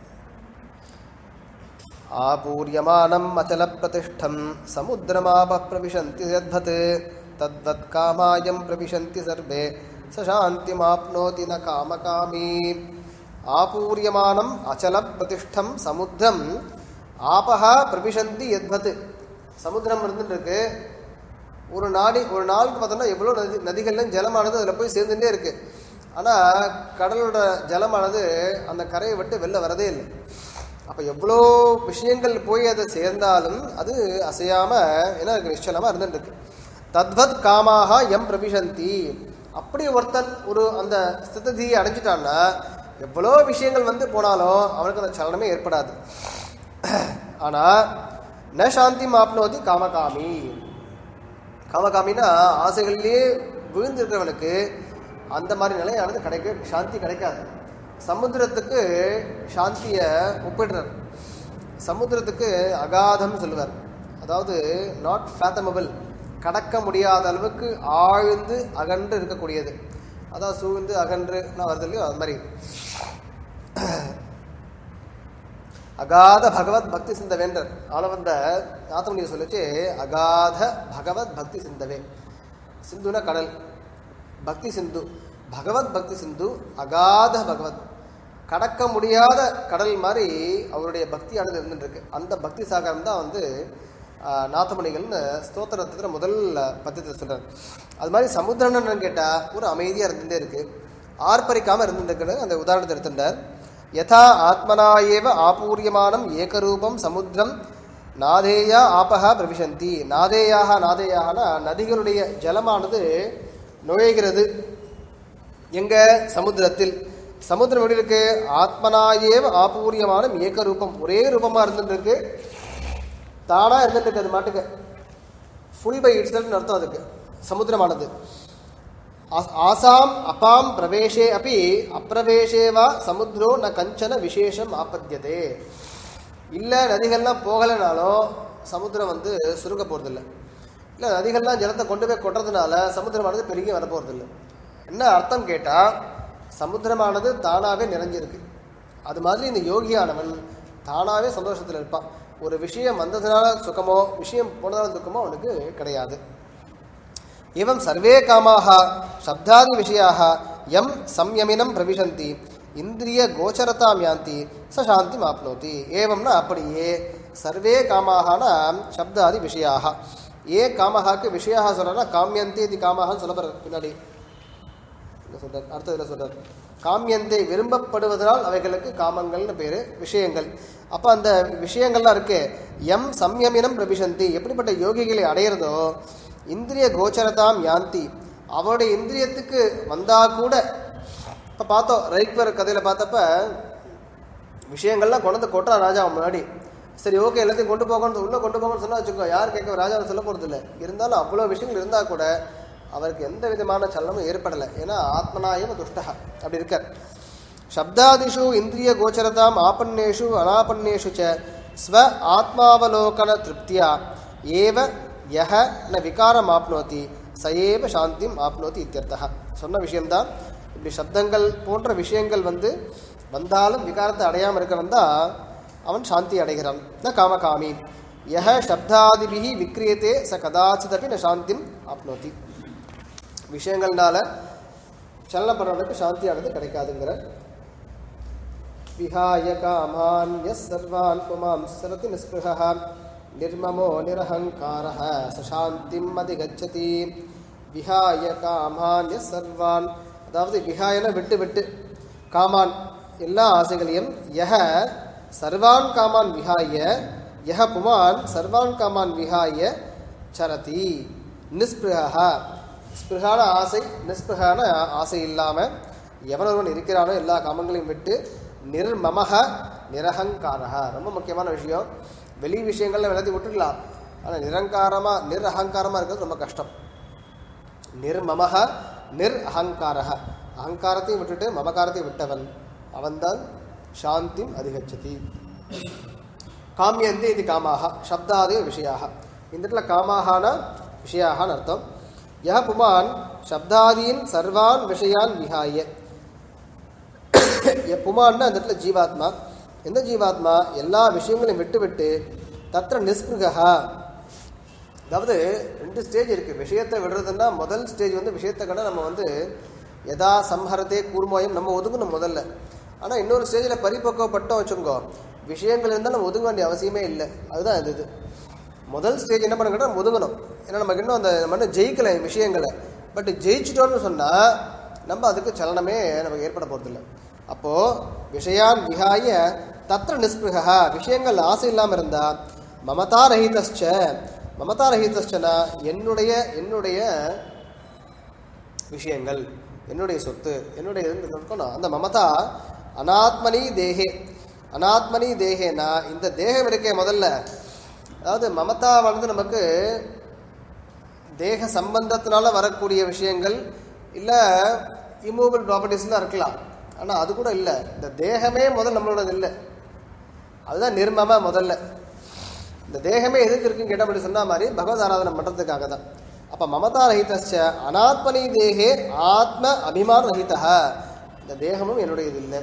ஆபூரியமானம் அச்சல பிரதிஷ்டம் சமுத்திரமாப பிரவிசந்தி யத்வத் தத்வத் காமாயம் பிரவிசந்தி சர்வே சசாந்திமாப்னோதி ந காமகாமி ஆபூரியமானம் அச்சல பிரதிஷ்டம் சமுத்திரம் ஆபஹா பிரவிசந்தி யத்வத் சமுத்திரம் இருந்துட்டு இருக்கு ஒரு நாடி ஒரு நாளுக்கு பார்த்தோம்னா எவ்வளோ நதி நதிகள்லாம் ஜலமானது அதில் போய் சேர்ந்துட்டே இருக்கு ஆனால் கடலோட ஜலமானது அந்த கரையை விட்டு வெளில வரதே இல்லை அப்போ எவ்வளோ விஷயங்கள் போய் அதை சேர்ந்தாலும் அது அசையாம என்ன இருக்கு நிச்சலமாக இருந்துட்டு இருக்கு தத்வத் காமாக எம் பிரபிஷந்தி அப்படி ஒருத்தன் ஒரு அந்த ஸ்திதியை அடைஞ்சிட்டான்னா எவ்வளோ விஷயங்கள் வந்து போனாலும் அவனுக்கு அந்த சலனமே ஏற்படாது ஆனா ந சாந்தி மாப்னோதி காமகாமி காமகாமினா ஆசைகளிலேயே விழுந்திருக்கிறவனுக்கு அந்த மாதிரி நிலையானது கிடைக்க சாந்தி கிடைக்காது சமுத்திரத்துக்கு சாந்தியை ஒப்பிடுறார் சமுத்திரத்துக்கு அகாதம் சொல்லுவார் அதாவது நாட் ஃபேத்தமபிள் கடக்க முடியாத அளவுக்கு ஆழ்ந்து அகன்று இருக்கக்கூடியது அதான் சூழ்ந்து அகன்று நான் வருது இல்லையோ அது மாதிரி அகாத பகவத் பக்தி சிந்தவேன்றார் ஆளவந்த நாத்தமணியை சொல்லிச்சு அகாத பகவத் பக்தி சிந்தவே சிந்துனா கடல் பக்தி சிந்து பகவத் பக்தி சிந்து அகாத பகவத் கடக்க முடியாத கடல் மாதிரி அவருடைய பக்தியானது இருந்துட்டு இருக்கு அந்த பக்தி சாகரம் தான் வந்து ஆஹ், நாத்தமணிகள்னு ஸ்தோத்திரத்துல முதல் பத்தியத்தை சொல்றாரு அது மாதிரி சமுத்திரன்னு கேட்டா ஒரு அமைதியா இருந்துட்டே இருக்கு ஆர்ப்பரிக்காம இருந்துட்டு அந்த உதாரணத்தை எடுத்துட்டார் யதா ஆத்மனா ஏவ ஆபூரியமானம் ஏகரூபம் சமுத்திரம் நாதேயா ஆபஹா பிரவிசந்தி நாதேயாக நாதேயாகனா நதிகளுடைய ஜலமானது நுழைகிறது எங்க சமுத்திரத்தில் சமுத்திரம் எப்படி இருக்கு ஆத்மனாயேவ ஆபூரியமானம் ஏக ரூபம் ஒரே ரூபமா இருந்துட்டு இருக்கு தானாக இருந்துட்டு இருக்கு அது மாட்டுக்கு ஃபுல் பை இட்ஸ் அர்த்தம் அதுக்கு சமுத்திரமானது ஆஸ்- ஆசாம் அபாம் பிரவேசே அப்படி அப்பிரவேசே வா சமுத்திரோ ந கஞ்சன விசேஷம் ஆபத்தியதே இல்லை நதிகள்லாம் போகலைனாலும் சமுத்திரம் வந்து சுருங்க போகிறதில்ல இல்லை நதிகள்லாம் ஜலத்தை கொண்டு போய் கொட்டுறதுனால சமுத்திரமானது பெருகி வர போகிறதில்ல என்ன அர்த்தம் கேட்டால் சமுத்திரமானது தானாகவே நிறைஞ்சிருக்கு அது மாதிரி இந்த யோகியானவன் தானாகவே சந்தோஷத்தில் இருப்பான் ஒரு விஷயம் வந்ததுனால சுகமோ விஷயம் போனதால துக்கமோ அவனுக்கு கிடையாது एवं सर्वे कामाः शब्दादिविषयाः यं संयमिनं प्रविशन्ति इन्द्रियगोचरतां यान्ति स शान्तिम् आप्नोति एवं न அப்படியே सर्वे कामाः शब्दादि விஷயாः ஏ காமஹாக்கு விஷயாக சொல்கிறனா காமியந்தே இது காமஹான்னு சொல்ல போகிற பின்னாடி என்ன சொல்றார் அடுத்ததுல சொல்றார் காமியந்தை விரும்பப்படுவதனால் அவைகளுக்கு காமங்கள்னு பேரு விஷயங்கள் அப்ப அந்த விஷயங்கள்லாம் இருக்கு எம் சம்யமினம் பிரபிசந்தி எப்படிப்பட்ட யோகிகளை அடையிறதோ இந்திரிய கோச்சரதாம் யாந்தி அவருடைய இந்திரியத்துக்கு வந்தா கூட இப்ப பார்த்தோம் ரைக்வர் கதையில பார்த்தப்ப விஷயங்கள்லாம் கொண்டு வந்து கொட்டுறான் ராஜா அவன் முன்னாடி சரி ஓகே எல்லாத்தையும் கொண்டு போகணும் உள்ள கொண்டு போகணும்னு சொன்னா வச்சுக்கோ யார் கேட்க ராஜாவை சொல்ல போறது இல்லை இருந்தாலும் அவ்வளோ விஷயங்கள் இருந்தா கூட அவருக்கு எந்த விதமான சலனமும் ஏற்படலை ஏன்னா ஆத்மனாயம் துஷ்டா அப்படி இருக்கார் சப்தாதிஷு இந்திரிய கோச்சரதாம் ஆபன்னேஷு அனாபன்னேஷு ச ஸ்வ ஆத்மாவலோகன திருப்தியா ஏவ யஹ ந விகாரம் ஆப்னோதி சயேவ சாந்திம் ஆப்னோதி இத்தியர்த்தா சொன்ன விஷயம்தான் இப்படி சப்தங்கள் போன்ற விஷயங்கள் வந்து வந்தாலும் விகாரத்தை அடையாமல் இருக்கிறவன் தான் அவன் சாந்தி அடைகிறான் ந காமகாமி யஹ சப்தாதிபிஹி விக்ரியத்தே ச கதாச்சிதபி ந சாந்திம் ஆப்னோதி விஷயங்கள்னால சலனப்படுறவனுக்கு சாந்தியானது கிடைக்காதுங்கிற விஹாய காமான் எஸ் சர்வான் புமாம் சரதி நிஸ்பிருஹ நிர்மமோ நிரஹங்காரः சசாந்திம் அதிகச்சதி விஹாய காமான் எஸ் சர்வான் அதாவது விஹாயன விட்டு விட்டு காமான் எல்லா ஆசைகளையும் யஹ சர்வான் காமான் விஹாய யஹ புமான் சர்வான் காமான் விஹாய சரதி நிஸ்பிருஹ ஸ்பிருகான ஆசை நிஸ்பிருகான ஆசை இல்லாமல் எவன் ஒருவன் இருக்கிறானோ எல்லா காமங்களையும் விட்டு நிர்மமக நிரகங்காரக ரொம்ப முக்கியமான விஷயம் வெளி விஷயங்கள்ல எல்லாத்தையும் விட்டுடலாம் ஆனால் நிரங்காரமாக நிர் அகங்காரமாக இருக்கிறது ரொம்ப கஷ்டம் நிர்மமக நிர் அகங்காரக அகங்காரத்தையும் விட்டுட்டு மமகாரத்தையும் விட்டவன் அவன்தான் சாந்திம் அதிகச்சதி காமியந்தே இது காமாக சப்தாதே விஷயாக இந்த இடத்துல காமாகான விஷயாகனு அர்த்தம் யஹ புமான் சப்தாதீன் சர்வான் விஷயான் விஹாய எ- புமான்னா அந்த இடத்துல ஜீவாத்மா எந்த ஜீவாத்மா எல்லா விஷயங்களையும் விட்டு விட்டு தத்திர நிஸ்பிருகா அதாவது ரெண்டு ஸ்டேஜ் இருக்கு விஷயத்தை விடுறதுன்னா முதல் ஸ்டேஜ் வந்து விஷயத்தை கண்ட நம்ம வந்து எதா சம்ஹரத்தே கூர்மோயம் நம்ம ஒதுங்கணும் முதல்ல ஆனால் இன்னொரு ஸ்டேஜில் பரிபக்குவப்பட்டோம் வச்சுக்கோ விஷயங்கள் இருந்தால் நம்ம ஒதுங்க வேண்டிய அவசியமே இல்லை அதுதான் இது இது முதல் ஸ்டேஜ் என்ன பண்ணுங்கன்னா நம்ம ஒதுங்கணும் ஏன்னா நமக்கு இன்னும் அந்த நம்ம இன்னும் ஜெயிக்கலை விஷயங்களை பட் ஜெயிச்சிட்டோம்னு சொன்னால் நம்ம அதுக்கு சலனமே நமக்கு ஏற்பட போகிறதில்ல அப்போது விஷயான் விஹாய தத்திர நிஸ்பிருகா விஷயங்கள் ஆசை இல்லாமல் இருந்தால் மமதா ரஹிதஸ்ச மமதா ரஹிதஸ்சனா என்னுடைய என்னுடைய விஷயங்கள் என்னுடைய சொத்து என்னுடைய இதுன்னு இருக்கணும் அந்த மமதா அனாத்மனி தேகே அனாத்மனி தேகேனா இந்த தேகம் இருக்கே முதல்ல அதாவது மமதா வந்து நமக்கு தேக சம்பந்தத்தினால வரக்கூடிய விஷயங்கள் இல்லை இம்மூவபிள் ப்ராப்பர்ட்டிஸ்லாம் இருக்கலாம் ஆனால் அது கூட இல்லை இந்த தேகமே முதல் நம்மளோடது இல்லை அதுதான் நிர்மம முதல்ல இந்த தேகமே எதுக்கு இருக்குன்னு கேட்ட அப்படி சொன்ன மாதிரி பகவத் ஆராதனை பண்ணுறதுக்காக தான் அப்போ மமதா ரஹிதஸ்ச அனாத்மனி தேகே ஆத்ம அபிமான ரஹிதா இந்த தேகமும் என்னுடையது இல்லை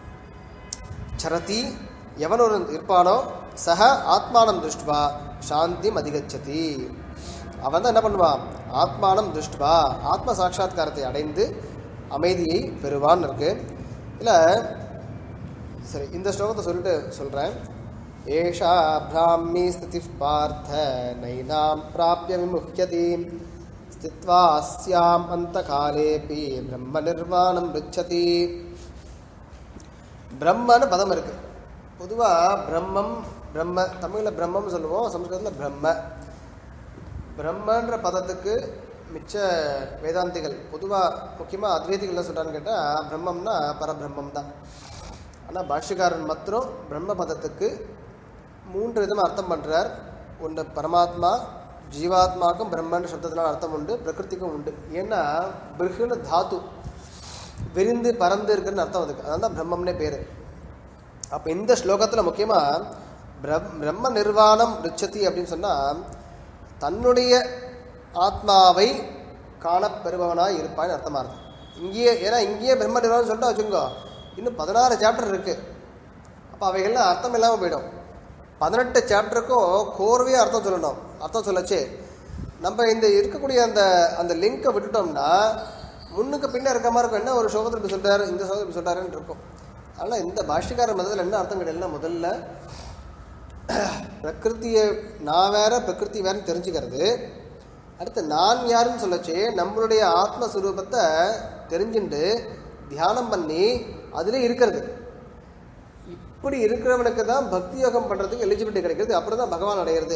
சரதி எவன் ஒரு இருப்பானோ சக ஆத்மானம் திருஷ்டுவா சாந்திம் அதிகச்சதி அவன் தான் என்ன பண்ணுவான் ஆத்மானம் திருஷ்டுவா ஆத்ம சாட்சா்காரத்தை அடைந்து அமைதியை பெறுவான்னு இருக்கு இல்லை சரி இந்த ஸ்லோகத்தை சொல்லிட்டு சொல்கிறேன் ஏஷா பிராமி ஸ்திதி பார்த்த நைனாம் பிராப்பிய விமுக்கியதி ஸ்தித்வா அஸ்யாம் அந்த காலேபி பிரம்ம நிர்வாணம் ரிச்சதி பிரம்மன்னு பதம் இருக்கு பொதுவாக பிரம்மம் பிரம்ம தமிழில் பிரம்மம் சொல்லுவோம் சம்ஸ்கிருதத்தில் பிரம்ம பிரம்மன்ற பதத்துக்கு மிச்ச வேதாந்திகள் பொதுவாக முக்கியமாக அத்வைதிகள் என்ன சொல்கிறான்னு கேட்டால் பிரம்மம்னா பரபிரம்மம் தான் ஆனால் பாஷ்யக்காரன் மாத்திரம் பிரம்ம பதத்துக்கு மூன்று விதமாக அர்த்தம் பண்ணுறார் ஒன்று பரமாத்மா ஜீவாத்மாக்கும் பிரம்மன் சப்தத்தினால் அர்த்தம் உண்டு பிரகிருதிக்கும் உண்டு ஏன்னா பிருகுன்னு தாத்து விரிந்து பறந்து இருக்குன்னு அர்த்தம் அதுக்கு அதான் தான் பிரம்மம்னே பேர் அப்போ இந்த ஸ்லோகத்தில் முக்கியமாக பிரம் பிரம்ம நிர்வாணம் ரிச்சதி அப்படின்னு சொன்னால் தன்னுடைய ஆத்மாவை காணப்பெறுபவனாய் இருப்பான்னு அர்த்தமாக இருக்கு இங்கேயே ஏன்னா இங்கேயே பிரம்ம நிர்வாணம் சொல்லிட்டு வச்சுக்கோ இன்னும் பதினாறு சாப்டர் இருக்குது அப்போ அவைகள்லாம் அர்த்தம் இல்லாமல் போயிடும் பதினெட்டு சாப்டருக்கும் கோர்வையாக அர்த்தம் சொல்லணும் அர்த்தம் சொல்லச்சு நம்ம இந்த இருக்கக்கூடிய அந்த அந்த லிங்கை விட்டுட்டோம்னா முன்னுக்கு பின்ன இருக்க மாதிரி இருக்கும் என்ன ஒரு ஸ்லோகத்தில் இப்படி சொல்றாரு இந்த ஸ்லோகத்தில் இப்படி சொல்றாருன்னு இருக்கும் அதனால் இந்த பாஷ்யக்காரர் மதத்தில் என்ன அர்த்தம் கிடையாதுன்னா முதல்ல பிரகிருத்தியை நான் வேற பிரகிருதி வேறன்னு தெரிஞ்சுக்கிறது அடுத்து நான் யாருன்னு சொல்லச்சு நம்மளுடைய ஆத்மஸ்வரூபத்தை தெரிஞ்சுண்டு தியானம் பண்ணி அதிலே இருக்கிறது இப்படி இருக்கிறவனுக்கு தான் பக்தி யோகம் பண்ணுறதுக்கு எலிஜிபிலிட்டி கிடைக்கிறது அப்புறம் தான் பகவான் அடையிறது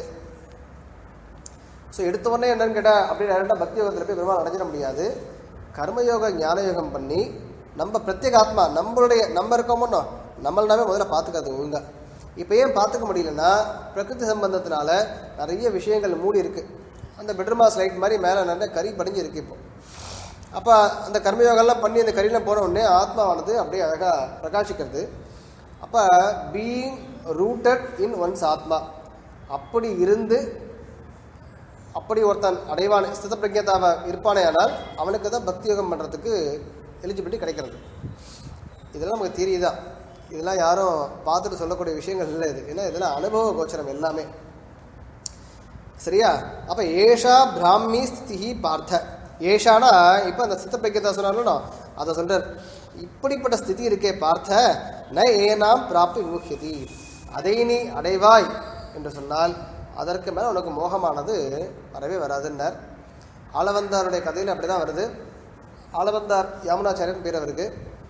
ஸோ எடுத்த உடனே என்னன்னு கேட்டால் அப்படி டேரெக்டாக பக்தி யோகத்தில் போய் பெருமாள் அடைஞ்சிட முடியாது கர்மயோக ஞான யோகம் பண்ணி நம்ம பிரத்யேக ஆத்மா நம்மளுடைய நம்ம இருக்கோமோனோ நம்மள நாமே முதல்ல பார்த்துக்காது ஒழுங்கா இப்போ ஏன் பார்த்துக்க முடியலன்னா பிரகிருதி சம்பந்தத்தினால நிறைய விஷயங்கள் மூடி இருக்கு அந்த பெட்ரூமா ஸ்லைட் மாதிரி மேலே நிறைய கறி படிஞ்சு இருக்கு இப்போ அப்போ அந்த கர்மயோகம்லாம் பண்ணி அந்த கறியில் போன உடனே ஆத்மாவானது அப்படியே அழகாக பிரகாசிக்கிறது அப்போ பீயிங் ரூட்டட் இன் ஒன்ஸ் ஆத்மா அப்படி இருந்து அப்படி ஒருத்தன் அடைவான் ஸ்தித பிரஜதாவ இருப்பானே ஆனால் அவனுக்கு தான் பக்தி யோகம் பண்ணுறதுக்கு எலிஜிபிலிட்டி கிடைக்கிறது இதெல்லாம் நமக்கு தெரியுதா இதெல்லாம் யாரும் பார்த்துட்டு சொல்லக்கூடிய விஷயங்கள் இல்லை இது ஏன்னா இதெல்லாம் அனுபவ கோச்சரம் எல்லாமே சரியா அப்போ ஏஷா பிராமி ஸ்திதி பார்த்த ஏஷானா இப்போ அந்த சித்த பிரஜதா சொன்னாலும் அதை சொல்றார் இப்படிப்பட்ட ஸ்திதி இருக்கே பார்த்த ந ஏனாம் பிராப்தி விமுக்கியதி அதை நீ அடைவாய் என்று சொன்னால் அதற்கு மேலே உனக்கு மோகமானது வரவே வராதுன்னார் ஆளவந்தாருடைய கதையில் அப்படி தான் வருது ஆளவந்தார் யாமுனாச்சாரியன் பேர் அவருக்கு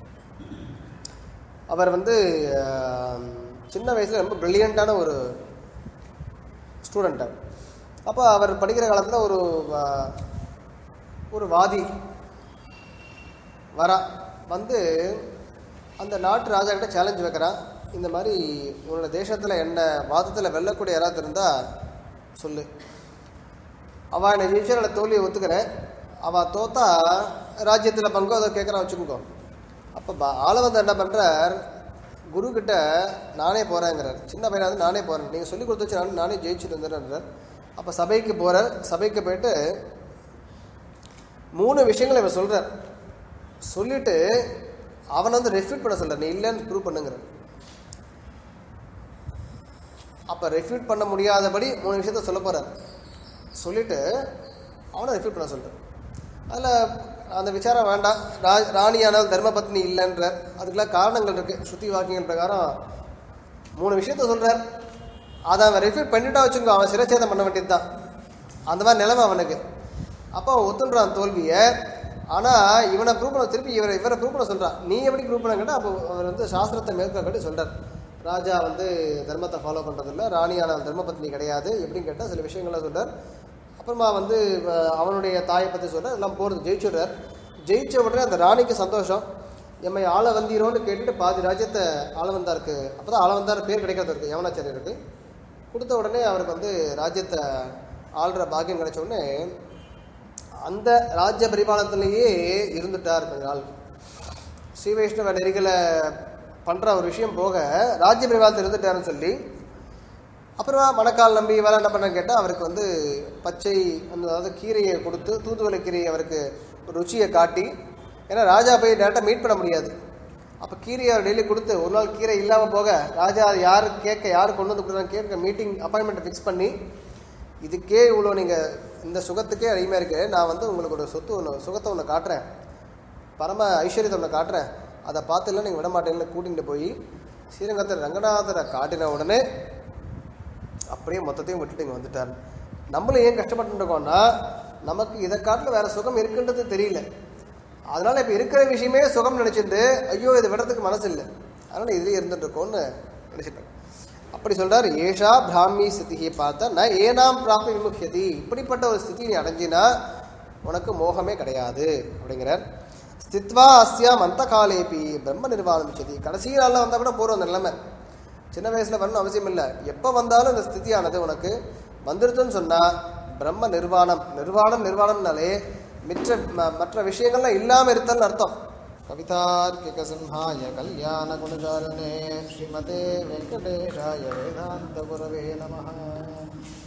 அவர் வந்து ஆஹ், சின்ன வயசில் ரொம்ப பிரில்லியண்ட்டான ஒரு ஸ்டூடெண்ட் அப்போ அவர் படிக்கிற காலத்தில் ஒரு ஆஹ், ஒரு வாதி வரா வந்து அந்த நாட்டு ராஜா கிட்ட சேலஞ்ச் வைக்கிறான் இந்த மாதிரி உன்னோட தேசத்தில் என்ன வாதத்தில் வெல்லக்கூடிய யாராவது இருந்தால் சொல்லு அவள் என்னை ஜெயிச்சா நான் தோல்வியை ஒத்துக்கிறேன் அவள் தோத்தா ராஜ்யத்தில் பங்கு அதை கேட்குறான் வச்சுக்கோ அப்போ பா ஆளவந்த என்ன பண்ணுறார் குரு கிட்ட நானே போகிறேங்கிறார் சின்ன பையனா வந்து நானே போகிறேன் நீங்கள் சொல்லி கொடுத்து வச்சு நான் நானே ஜெயிச்சுட்டு வந்துடுறேன் அப்போ சபைக்கு போகிறார் சபைக்கு போயிட்டு மூணு விஷயங்களை இவர் சொல்கிறார் சொல்லிட்டு அவனை வந்து ரெஃப்யூட் பண்ண சொல்கிறார் நீ இல்லைன்னு ப்ரூவ் பண்ணுங்கிற அப்போ ரெஃப்யூட் பண்ண முடியாதபடி மூணு விஷயத்த சொல்ல போகிறார் சொல்லிட்டு அவனை ரெஃப்யூட் பண்ண சொல்கிறார் அதில் அந்த விசாரம் வேண்டாம் ரா ராணியானால் தர்மபத்னி இல்லைன்றார் அதுக்கெல்லாம் காரணங்கள் இருக்குது ஸ்ருதி வாக்கியங்கள் பிரகாரம் மூணு விஷயத்த சொல்கிறார் அதை அவன் ரெஃப்யூட் பண்ணிட்டா வச்சுக்கோ அவன் சிரச்சேதம் பண்ண வேண்டியது தான் அந்த மாதிரி நிலைமை அவனுக்கு அப்போ அவன் ஒத்துன்றான் தோல்வியை ஆனால் இவனை ப்ரூவ் பண்ண திருப்பி இவரை இவரை ப்ரூவ் பண்ண சொல்கிறான் நீ எப்படி ப்ரூவ் பண்ண கேட்டால் அப்போ அவர் வந்து சாஸ்திரத்தை மேற்கொள்ள கட்டி சொல்கிறார் ராஜா வந்து தர்மத்தை ஃபாலோ பண்ணுறதில்ல ராணியான தர்மபத்னி கிடையாது எப்படின்னு கேட்டால் சில விஷயங்கள்லாம் சொல்கிறார் அப்புறமா வந்து அஹ், அவனுடைய தாயை பற்றி சொல்கிறார் எல்லாம் போகிறது ஜெயிச்சுடுறார் ஜெயிச்ச உடனே அந்த ராணிக்கு சந்தோஷம் எம்மை ஆள வந்தீரோன்னு கேட்டுட்டு பாதி ராஜ்யத்தை ஆள வந்தாருக்கு அப்போ தான் ஆள வந்தார் பேர் கிடைக்கிறது இருக்கு யவனாச்சாரியருக்கு கொடுத்த உடனே அவருக்கு வந்து ராஜ்யத்தை ஆள்ற பாக்கியம் கிடைச்ச உடனே அந்த ராஜ்ய பரிபாலனத்திலேயே இருந்துட்டார் கொஞ்ச நாள் ஸ்ரீ வைஷ்ணவ நெறிகளை பண்ணுற ஒரு விஷயம் போக ராஜ்ய பரிபாலத்தில் இருந்துட்டாருன்னு சொல்லி அப்புறமா மணக்கால் நம்பி வேலை என்ன பண்ண கேட்டால் அவருக்கு வந்து பச்சை அந்த அதாவது கீரையை கொடுத்து தூதுவளை கீரையை அவருக்கு ருச்சியை காட்டி ஏன்னா ராஜா போய் டேரெக்டாக மீட் பண்ண முடியாது அப்போ கீரையை அவர் டெய்லி கொடுத்து ஒரு நாள் கீரை இல்லாமல் போக ராஜா யார் கேட்க யார் கொண்டு வந்து கொடுக்குறாங்க கேட்க மீட்டிங் அப்பாயின்மெண்ட்டை ஃபிக்ஸ் பண்ணி இதுக்கே இவ்வளோ நீங்கள் இந்த சுகத்துக்கே அடிமையாக இருக்கு நான் வந்து உங்களுக்கு ஒரு சொத்து ஒன்று சுகத்தை ஒன்று காட்டுறேன் பரம ஐஸ்வர்யத்தை ஒன்று காட்டுறேன் அதை பார்த்துலாம் நீங்கள் விட மாட்டேங்கன்னு கூட்டிகிட்டு போய் ஸ்ரீரங்கத்தில் ரங்கநாதரை காட்டின உடனே அப்படியே மொத்தத்தையும் விட்டுட்டு இங்கே வந்துட்டார் நம்மளும் ஏன் கஷ்டப்பட்டு இருக்கோம்னா நமக்கு இதை காட்டில் வேற சுகம் இருக்குன்றது தெரியல அதனால இப்போ இருக்கிற விஷயமே சுகம் நினச்சிட்டு ஐயோ இதை விடுறதுக்கு மனசு இல்லை அதனால இதுலேயே இருந்துட்டு இருக்கோம்னு நினச்சிட்டேன் அப்படி சொல்றார் ஏஷா பிராமி ஸ்திதியை பார்த்தா நான் ஏனாம் பிராப்தி விமுக்கியதி இப்படிப்பட்ட ஒரு ஸ்திதி நீ அடைஞ்சினா உனக்கு மோகமே கிடையாது அப்படிங்கிறார் ஸ்தித்வா அஸ்யாம் அந்த காலேபி பிரம்ம நிர்வாணம் சதி கடைசி நாளில் வந்தால் கூட போகிறோம் அந்த நிலைமை சின்ன வயசில் வரணும் அவசியம் இல்லை எப்போ வந்தாலும் இந்த ஸ்திதியானது உனக்கு வந்துருச்சுன்னு சொன்னா பிரம்ம நிர்வாணம் நிர்வாணம் நிர்வாணம்னாலே மிற்ற ம- மற்ற விஷயங்கள்லாம் இல்லாம இருத்தல்னு அர்த்தம் கவிதார்க்கிக சிம்ஹாய கல்யாண குணஜாலனே ஸ்ரீமதே வெங்கடேஷாய வேதாந்த குரவே நமः